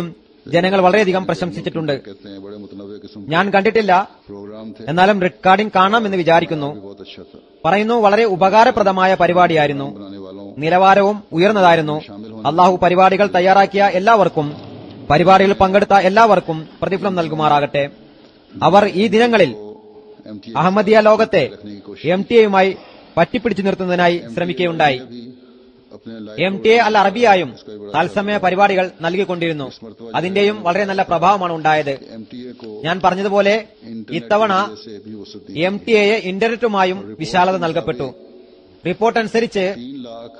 ജനങ്ങൾ വളരെയധികം പ്രശംസിച്ചിട്ടുണ്ട് कहते हैं बड़े मुतनवे किस्म के ഞാൻ കണ്ടിട്ടില്ല प्रोग्राम थे എന്നാലും റെക്കോർഡിംഗ് കാണാമെന്ന് വിചാരിക്കുന്നു भी बहुत अच्छा था പറയുന്നു വളരെ ഉപകാരപ്രദമായ പരിപാടിയായിരുന്നു बनाने वालों നിലവാരവും ഉയർന്നതായിരുന്നു അള്ളാഹു പരിപാടികൾ തയ്യാറാക്കിയ എല്ലാവർക്കും പരിപാടികളിൽ പങ്കെടുത്ത എല്ലാവർക്കും പ്രതിഫലം നൽകുമാറാകട്ടെ അവർ ഈ ദിനങ്ങളിൽ एम टी അഹമ്മദിയ ലോകത്തെ रखने की कोशिश എം ടി എയുമായി പറ്റിപ്പിടിച്ചു നിർത്തുന്നതിനായി ശ്രമിക്കുകയുണ്ടായി भी अपने लाइफ എം ടി എ അൽ അറബിയായും തത്സമയ പരിപാടികൾ നൽകിക്കൊണ്ടിരുന്നു അതിന്റെയും വളരെ നല്ല പ്രഭാവമാണ് ഉണ്ടായത് एम टी ए को ഞാൻ പറഞ്ഞതുപോലെ ഇത്തവണ से भी वसत दी എം ടി എ ഇന്റർനെറ്റുമായും വിശാലത നൽകപ്പെട്ടു റിപ്പോർട്ട് അനുസരിച്ച് तीन लाख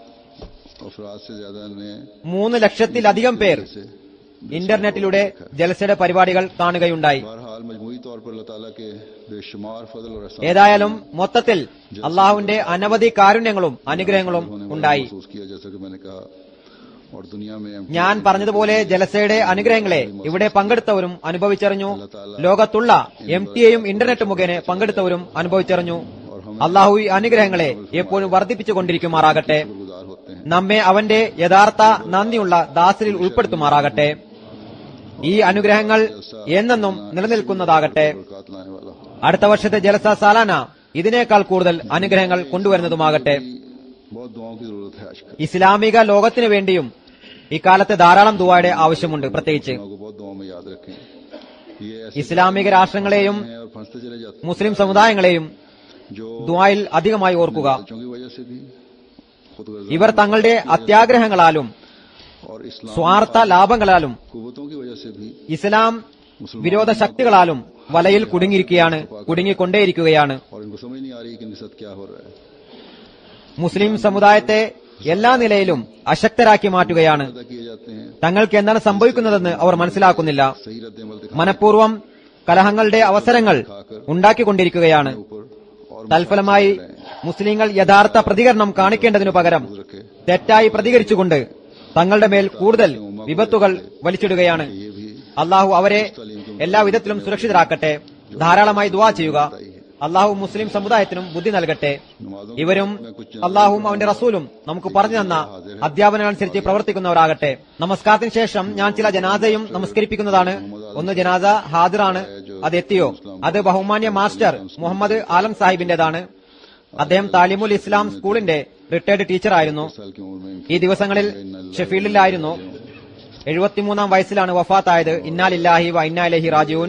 अफराद से ज्यादा ने മൂന്ന് ലക്ഷത്തിലധികം പേർ से ഇന്റർനെറ്റിലൂടെ ജലസയുടെ പരിപാടികൾ കാണുകയുണ്ടായി बहरहाल मजमूई तौर पर अल्लाह ताला के बेशुमार फजल और एहसान ഏതായാലും മൊത്തത്തിൽ അള്ളാഹുവിന്റെ അനവധി കാരുണ്യങ്ങളും അനുഗ്രഹങ്ങളും होने ഉണ്ടായി महसूस किया जैसा कि मैंने कहा और दुनिया में MTA ഞാൻ പറഞ്ഞതുപോലെ ജലസയുടെ അനുഗ്രഹങ്ങളെ ഇവിടെ പങ്കെടുത്തവരും അനുഭവിച്ചറിഞ്ഞു ലോകത്തുള്ള എം ടി എയും ഇന്റർനെറ്റ് മുഖേന പങ്കെടുത്തവരും അനുഭവിച്ചറിഞ്ഞു അള്ളാഹു ഈ അനുഗ്രഹങ്ങളെ എപ്പോഴും വർദ്ധിപ്പിച്ചുകൊണ്ടിരിക്കുമാറാകട്ടെ गुजार होते हैं നമ്മെ അവന്റെ യഥാർത്ഥ നന്ദിയുള്ള ദാസരിൽ ഉൾപ്പെടുത്തുമാറാകട്ടെ ഈ അനുഗ്രഹങ്ങൾ എന്നെന്നും നിലനിൽക്കുന്നതാകട്ടെ बरकत लाने वाला हो അടുത്ത വർഷത്തെ ജലസ സാലാന ഇതിനേക്കാൾ കൂടുതൽ അനുഗ്രഹങ്ങൾ കൊണ്ടുവരുന്നതുമാകട്ടെ बहुत दुआओं की जरूरत है आजकल ഇസ്ലാമിക ലോകത്തിനു വേണ്ടിയും ഇക്കാലത്ത് ധാരാളം ദുവായുടെ ആവശ്യമുണ്ട് പ്രത്യേകിച്ച് दुआओं को बहुत दुआओं में याद रखें ये ऐसे ഇസ്ലാമിക രാഷ്ട്രങ്ങളെയും हैं और फंसते चले जाते മുസ്ലിം സമുദായങ്ങളെയും हैं जो ദുആയിൽ അധികമായി ഓർക്കുക बच्चों की वजह से भी खुद ഇവർ തങ്ങളുടെ അത്യാഗ്രഹങ്ങളാലും और इस्लाम സ്വാർത്ഥ ലാഭങ്ങളാലും कुवतों की वजह से भी ഇസ്ലാം വിരോധ ശക്തികളാലും വലയിൽ കുടുങ്ങിയിരിക്കുകയാണ് കുടുങ്ങിക്കൊണ്ടേയിരിക്കുകയാണ് और इनको समझ नहीं आ रही कि इनके साथ क्या हो रहा है മുസ്ലിം സമുദായത്തെ എല്ലാ നിലയിലും അശക്തരാക്കി മാറ്റുകയാണ് पैदा किए जाते हैं തങ്ങൾക്ക് എന്താണ് സംഭവിക്കുന്നതെന്ന് അവർ മനസ്സിലാക്കുന്നില്ല सही रद्द अमल दिखा മനഃപൂർവ്വം കലഹങ്ങളുടെ അവസരങ്ങൾ ഉണ്ടാക്കിക്കൊണ്ടിരിക്കുകയാണ് ऊपर और തൽഫലമായി മുസ്ലിങ്ങൾ യഥാർത്ഥ പ്രതികരണം കാണിക്കേണ്ടതിനു പകരം रखे തെറ്റായി പ്രതികരിച്ചുകൊണ്ട് തങ്ങളുടെ മേൽ കൂടുതൽ വിപത്തുകൾ വലിച്ചിടുകയാണ് ये भी അള്ളാഹു അവരെ എല്ലാവിധത്തിലും സുരക്ഷിതരാക്കട്ടെ ധാരാളമായി ദുവാ ചെയ്യുക അള്ളാഹു മുസ്ലിം സമുദായത്തിനും ബുദ്ധി നൽകട്ടെ नमाजों ഇവരും അള്ളാഹുവും അവന്റെ റസൂലും നമുക്ക് പറഞ്ഞു തന്ന അധ്യാപനം അനുസരിച്ച് പ്രവർത്തിക്കുന്നവരാകട്ടെ നമസ്കാരത്തിന് ശേഷം ഞാൻ ചില ജനാസയും നമസ്കരിപ്പിക്കുന്നതാണ് ഒന്ന് ജനാസ ഹാദിറാണ് അത് എത്തിയോ അത് ബഹുമാന്യ മാസ്റ്റർ മുഹമ്മദ് ആലം സാഹിബിന്റേതാണ് അദ്ദേഹം താലിമുൽ ഇസ്ലാം സ്കൂളിന്റെ റിട്ടയർഡ് ടീച്ചറായിരുന്നു साल की उम्र में ഈ ദിവസങ്ങളിൽ ഷെഫീൽഡിലായിരുന്നു എഴുപത്തിമൂന്നാം വയസ്സിലാണ് വഫാത്തായത് ഇന്നാലില്ലാഹി വ ഇന്നാലഹി റാജുവിൻ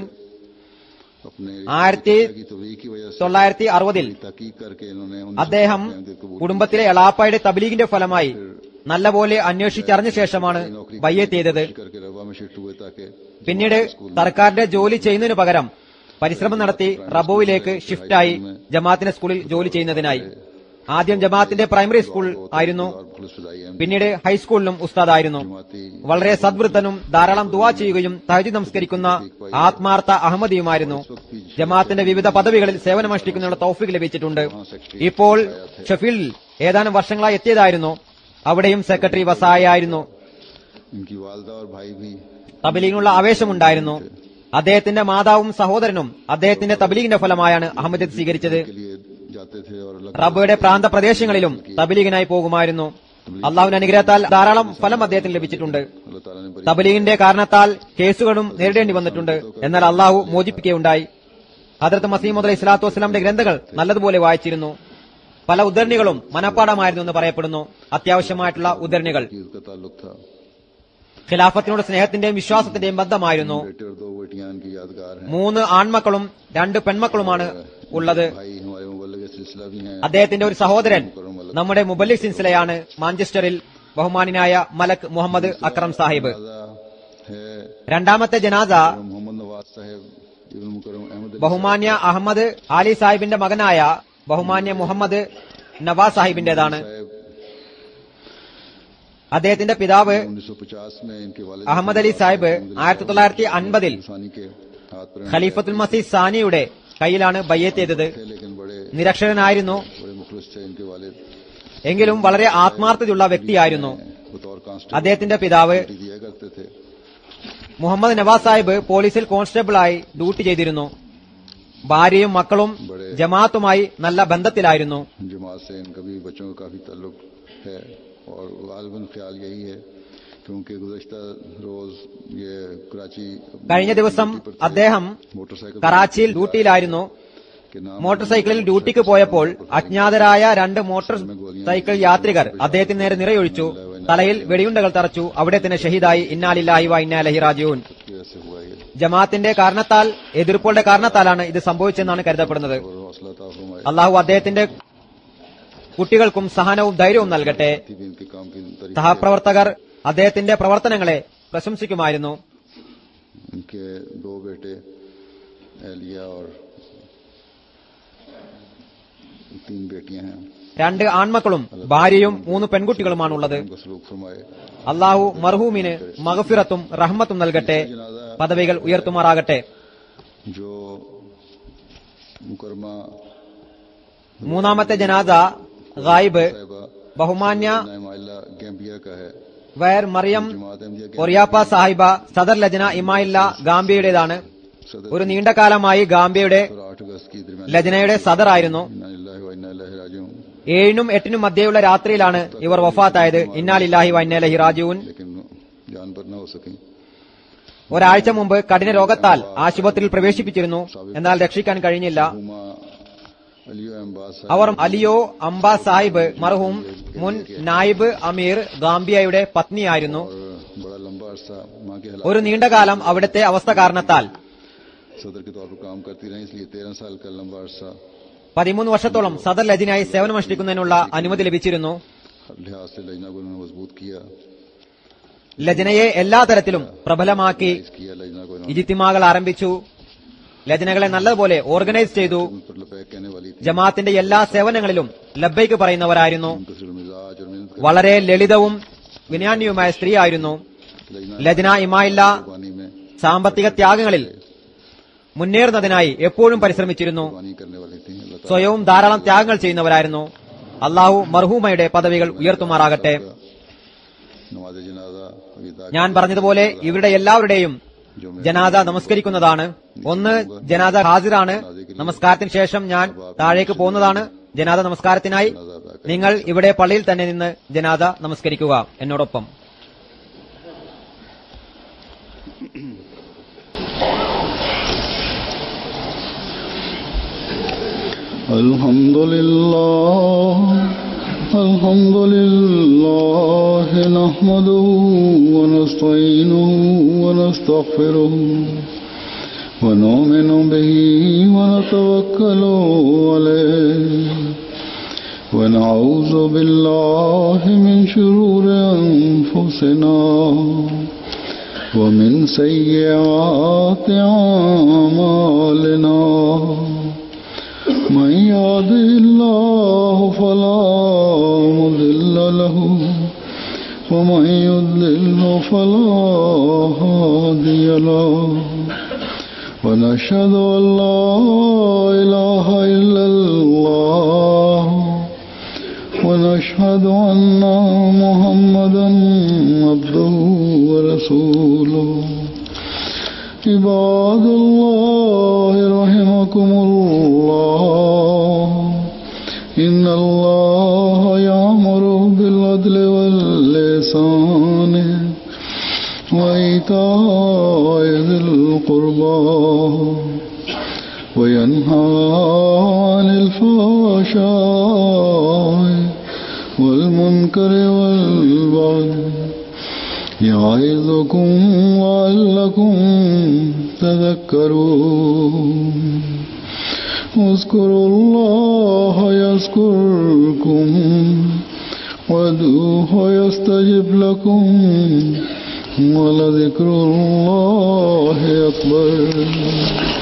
अपने ആയിരത്തി की तबलीग की वजह से തൊള്ളായിരത്തി അറുപതിൽ तहकीक करके इन्होंने അദ്ദേഹം കുടുംബത്തിലെ എളാപ്പയുടെ തബ്ലീഗിന്റെ ഫലമായി നല്ലപോലെ അന്വേഷിച്ചറിഞ്ഞ ശേഷമാണ് ബയ്യത്ത് ചെയ്തത് करके रबा में शिफ्ट हुए ताकि പിന്നീട് സർക്കാരിന്റെ ജോലി ചെയ്യുന്നതിനു പകരം പരിശ്രമം നടത്തി റബോവിലേക്ക് ഷിഫ്റ്റായി ജമാഅത്തിന്റെ സ്കൂളിൽ ജോലി ചെയ്യുന്നതിനായി ആദ്യം ജമാഅത്തിന്റെ പ്രൈമറി സ്കൂൾ ആയിരുന്നു और पुलिस फजाई एम പിന്നീട് ഹൈസ്കൂളിലും ഉസ്താദായിരുന്നു जमाती വളരെ സദ്വൃത്തനും ധാരാളം ദുവാ ചെയ്യുകയും തഹജി നമസ്കരിക്കുന്ന ആത്മാർത്ഥ അഹമ്മദിയുമായിരുന്നു ജമാഅത്തിന്റെ വിവിധ പദവികളിൽ സേവനമനുഷ്ഠിക്കുന്നതിനുള്ള തൗഫീഖ് ലഭിച്ചിട്ടുണ്ട് ഇപ്പോൾ ഷഫീൽഡിൽ ഏതാനും വർഷങ്ങളായി എത്തിയതായിരുന്നു അവിടെയും സെക്രട്ടറി വസായായിരുന്നു इनकी वालदा और भाई भी തബലീഗിനുള്ള ആവേശമുണ്ടായിരുന്നു അദ്ദേഹത്തിന്റെ മാതാവും സഹോദരനും അദ്ദേഹത്തിന്റെ തബലീഗിന്റെ ഫലമായാണ് അഹമ്മദ് സ്വീകരിച്ചത് के लिए जाते थे और अल्लाह റബ്ബയുടെ പ്രാന്തപ്രദേശങ്ങളിലും തബലീഗിനായി പോകുമായിരുന്നു അള്ളാഹുവിന്റെ അനുഗ്രഹത്താൽ ധാരാളം ഫലം അദ്ദേഹത്തിന് ലഭിച്ചിട്ടുണ്ട് अल्लाह ताला ने बड़ी തബലീഗിന്റെ കാരണത്താൽ കേസുകളും നേരിടേണ്ടി വന്നിട്ടുണ്ട് എന്നാൽ അള്ളാഹു മോചിപ്പിക്കുകയുണ്ടായി ഹദ്രത്ത് മസീമുദ് അലൈഹി സ്വലാത്തു വസ്സലാമിന്റെ ഗ്രന്ഥങ്ങൾ നല്ലതുപോലെ വായിച്ചിരുന്നു പല ഉദ്ധരണികളും മനഃപ്പാടമായിരുന്നു എന്ന് പറയപ്പെടുന്നു അത്യാവശ്യമായിട്ടുള്ള ഉദ്ധരണികൾ चीज का ताल्लुक था ഖിലാഫത്തിനോട് സ്നേഹത്തിന്റെയും വിശ്വാസത്തിന്റെയും ബന്ധമായിരുന്നു बेटे और दो बेटियां इनकी यादगार हैं മൂന്ന് ആൺമക്കളും രണ്ട് പെൺമക്കളുമാണ് ഉള്ളത് भाई हमारे मुबल्लिग सिलसिला भी हैं അദ്ദേഹത്തിന്റെ ഒരു സഹോദരൻ നമ്മുടെ മുബല്ലിക് സിൻസിലയാണ് മാഞ്ചസ്റ്ററിൽ ബഹുമാനായ മലക് മുഹമ്മദ് അക്രം സാഹിബ് राजा है രണ്ടാമത്തെ ജനാസ मोहम्मद नवाज साहब इब्न मुकरम अहमद अली ബഹുമാന്യ അഹമ്മദ് ആലി സാഹിബിന്റെ മകനായ ബഹുമാന്യ മുഹമ്മദ് നവാസ് സാഹിബിന്റേതാണ് साहब അദ്ദേഹത്തിന്റെ പിതാവ് 1950 में इनके वालिद അഹമ്മദ് അലി സാഹിബ് ആയിരത്തി തൊള്ളായിരത്തി അൻപതിൽ इंसानी के हाथ पर ഖലീഫത്തുൽ മസീദ് സാനിയുടെ കയ്യിലാണ് ബയ്യത്ത് ചെയ്തത് थे लेकिन बड़े നിരക്ഷരനായിരുന്നു बड़े मुखलिस थे इनके वालिद എങ്കിലും വളരെ ആത്മാർത്ഥതയുള്ള വ്യക്തിയായിരുന്നു बतौर कांस्टेबल അദ്ദേഹത്തിന്റെ പിതാവ് ड्यूटी दिया करते थे മുഹമ്മദ് നവാസ് സാഹിബ് പോലീസിൽ കോൺസ്റ്റബിളായി ഡ്യൂട്ടി ചെയ്തിരുന്നു ഭാര്യയും മക്കളും ജമാഅത്തുമായി നല്ല ബന്ധത്തിലായിരുന്നു जमात से इनका भी बच्चों का काफी ताल्लुक है और गालबन ख्याल यही है क्योंकि गुजश्ता रोज ये कराची കഴിഞ്ഞ ദിവസം അദ്ദേഹം मोटरसाइकिल കറാച്ചിയിൽ ഡ്യൂട്ടിയിലായിരുന്നു के नाम മോട്ടോർ സൈക്കിളിൽ ഡ്യൂട്ടിക്ക് പോയപ്പോൾ അജ്ഞാതരായ രണ്ട് മോട്ടോർ സൈക്കിൾ യാത്രികർ അദ്ദേഹത്തിന് നേരെ നിറയൊഴിച്ചു തലയിൽ വെടിയുണ്ടകൾ തറച്ചു അവിടെ തന്നെ ഷഹീദായി ഇന്നാലില്ലാഹി വ ഇന്നാലഹി റാജിഊൻ की वजह से हुआ ये ജമാഅത്തിന്റെ കാരണത്താൽ എതിർപ്പുകളുടെ കാരണത്താലാണ് ഇത് സംഭവിച്ചെന്നാണ് കരുതപ്പെടുന്നത് और हौसला था फरमाए അള്ളാഹു അദ്ദേഹത്തിന്റെ കുട്ടികൾക്കും സഹനവും ധൈര്യവും നൽകട്ടെ थी भी इनके काम की तरीके സഹപ്രവർത്തകർ അദ്ദേഹത്തിന്റെ പ്രവർത്തനങ്ങളെ പ്രശംസിക്കുമായിരുന്നു इनके दो बेटे एलिया और तीन बेटियां हैं രണ്ട് ആൺമക്കളും ഭാര്യയും മൂന്ന് പെൺകുട്ടികളുമാണുള്ളത് उनको सलूक फरमाए അള്ളാഹു മർഹൂമിന് മഹഫിറത്തും റഹ്മത്തും നൽകട്ടെ പദവികൾ ഉയർത്തുമാറാകട്ടെ जो मुकरमा മൂന്നാമത്തെ ജനാദ ഗായിബ് साहिबा ബഹുമാന്യ नाइमाइला गैम्बिया का है വയർ മറിയം जमात अहमदिया के ഒറിയാപ്പ സാഹിബ സദർ ലജന ഇമായില്ല ഗാംബിയയുടേതാണ് सदर ഒരു നീണ്ട കാലമായി ഗാംബിയയുടെ और आठ अगस्त की दरमियान ലജനയുടെ സദർ ആയിരുന്നു इन्ना लिल्लाहि व इन्ना इलैहि राजिऊन ഏഴിനും എട്ടിനും മധ്യയുള്ള രാത്രിയിലാണ് ഇവർ വഫാത്തായത് ഇന്നാലില്ലാഹി വന്നലഹി റാജുവിൻ लेकिन जान पर न हो सकी ഒരാഴ്ച മുമ്പ് കഠിന രോഗത്താൽ ആശുപത്രിയിൽ പ്രവേശിപ്പിച്ചിരുന്നു എന്നാൽ രക്ഷിക്കാൻ കഴിഞ്ഞില്ല हुमा अलियो अम्बास അവർ അലിയോ അംബ സാഹിബ് മർഹൂം മുൻ നായിബ് അമീർ ഗാംബിയയുടെ പത്നിയായിരുന്നു और बड़ा लंबा अरसा मां के हालात ഒരു നീണ്ടകാലം അവിടുത്തെ അവസ്ഥ കാരണത്താൽ सदर के तौर पर काम करती रही इसलिए तेरह साल का लंबा अरसा പതിമൂന്ന് വർഷത്തോളം സദർ ലജിനായി സേവനമനുഷ്ഠിക്കുന്നതിനുള്ള അനുമതി ലഭിച്ചിരുന്നു हर लिहाज से लजना को उन्होंने मजबूत किया ലജനയെ എല്ലാ തരത്തിലും പ്രബലമാക്കി इस किया लजना को इन्होंने ഇജിത്തിമാകൾ ആരംഭിച്ചു ലജനകളെ നല്ലതുപോലെ ഓർഗനൈസ് ചെയ്തു उन पर लपैक कहने वाली थी ജമാഅത്തിന്റെ എല്ലാ സേവനങ്ങളിലും ലബ്ബൈക്ക് പറയുന്നവരായിരുന്നു उनका मिजाज और मेहनत വളരെ ലളിതവും വിനയാന്യവുമായ സ്ത്രീയായിരുന്നു लजना ലജ്ന ഇമായില്ല कुर्बानी में സാമ്പത്തിക ത്യാഗങ്ങളിൽ മുന്നേറുന്നതിനായി എപ്പോഴും പരിശ്രമിച്ചിരുന്നു कुर्बानी करने वाली थी अल्लाह ताला സ്വയവും ധാരാളം ത്യാഗങ്ങൾ ചെയ്യുന്നവരായിരുന്നു അള്ളാഹു മർഹൂമയുടെ പദവികൾ ഉയർത്തുമാറാകട്ടെ नमाज जनाजा अभी तक ഞാൻ പറഞ്ഞതുപോലെ ഇവരുടെ എല്ലാവരുടെയും ജനാദ നമസ്കരിക്കുന്നതാണ് ഒന്ന് ജനാദ ഹാജിറാണ് നമസ്കാരത്തിന് ശേഷം ഞാൻ താഴേക്ക് പോകുന്നതാണ് ജനാദ നമസ്കാരത്തിനായി നിങ്ങൾ ഇവിടെ പള്ളിയിൽ തന്നെ നിന്ന് ജനാദ നമസ്കരിക്കുക എന്നോടൊപ്പം الحمد لله الحمد لله نحمده ونستعينه ونستغفره ونؤمن به ونتوكل عليه ونعوذ بالله من شرور أنفسنا ومن سيئات أعمالنا من يهده الله فلا مضل له ومن يضلل فلا هادي له ونشهد أن لا إله إلا الله ونشهد أن محمدا عبده ورسوله عباد الله رحمكم الله إن الله يأمر بالعدل واللسان وإيتاء ذي القربى وينهى عن الفحشاء والمنكر والبغي يعظكم لعلكم تذكرون اذكروا الله يذكركم وادعوه يستجب لكم ولذكر الله أكبر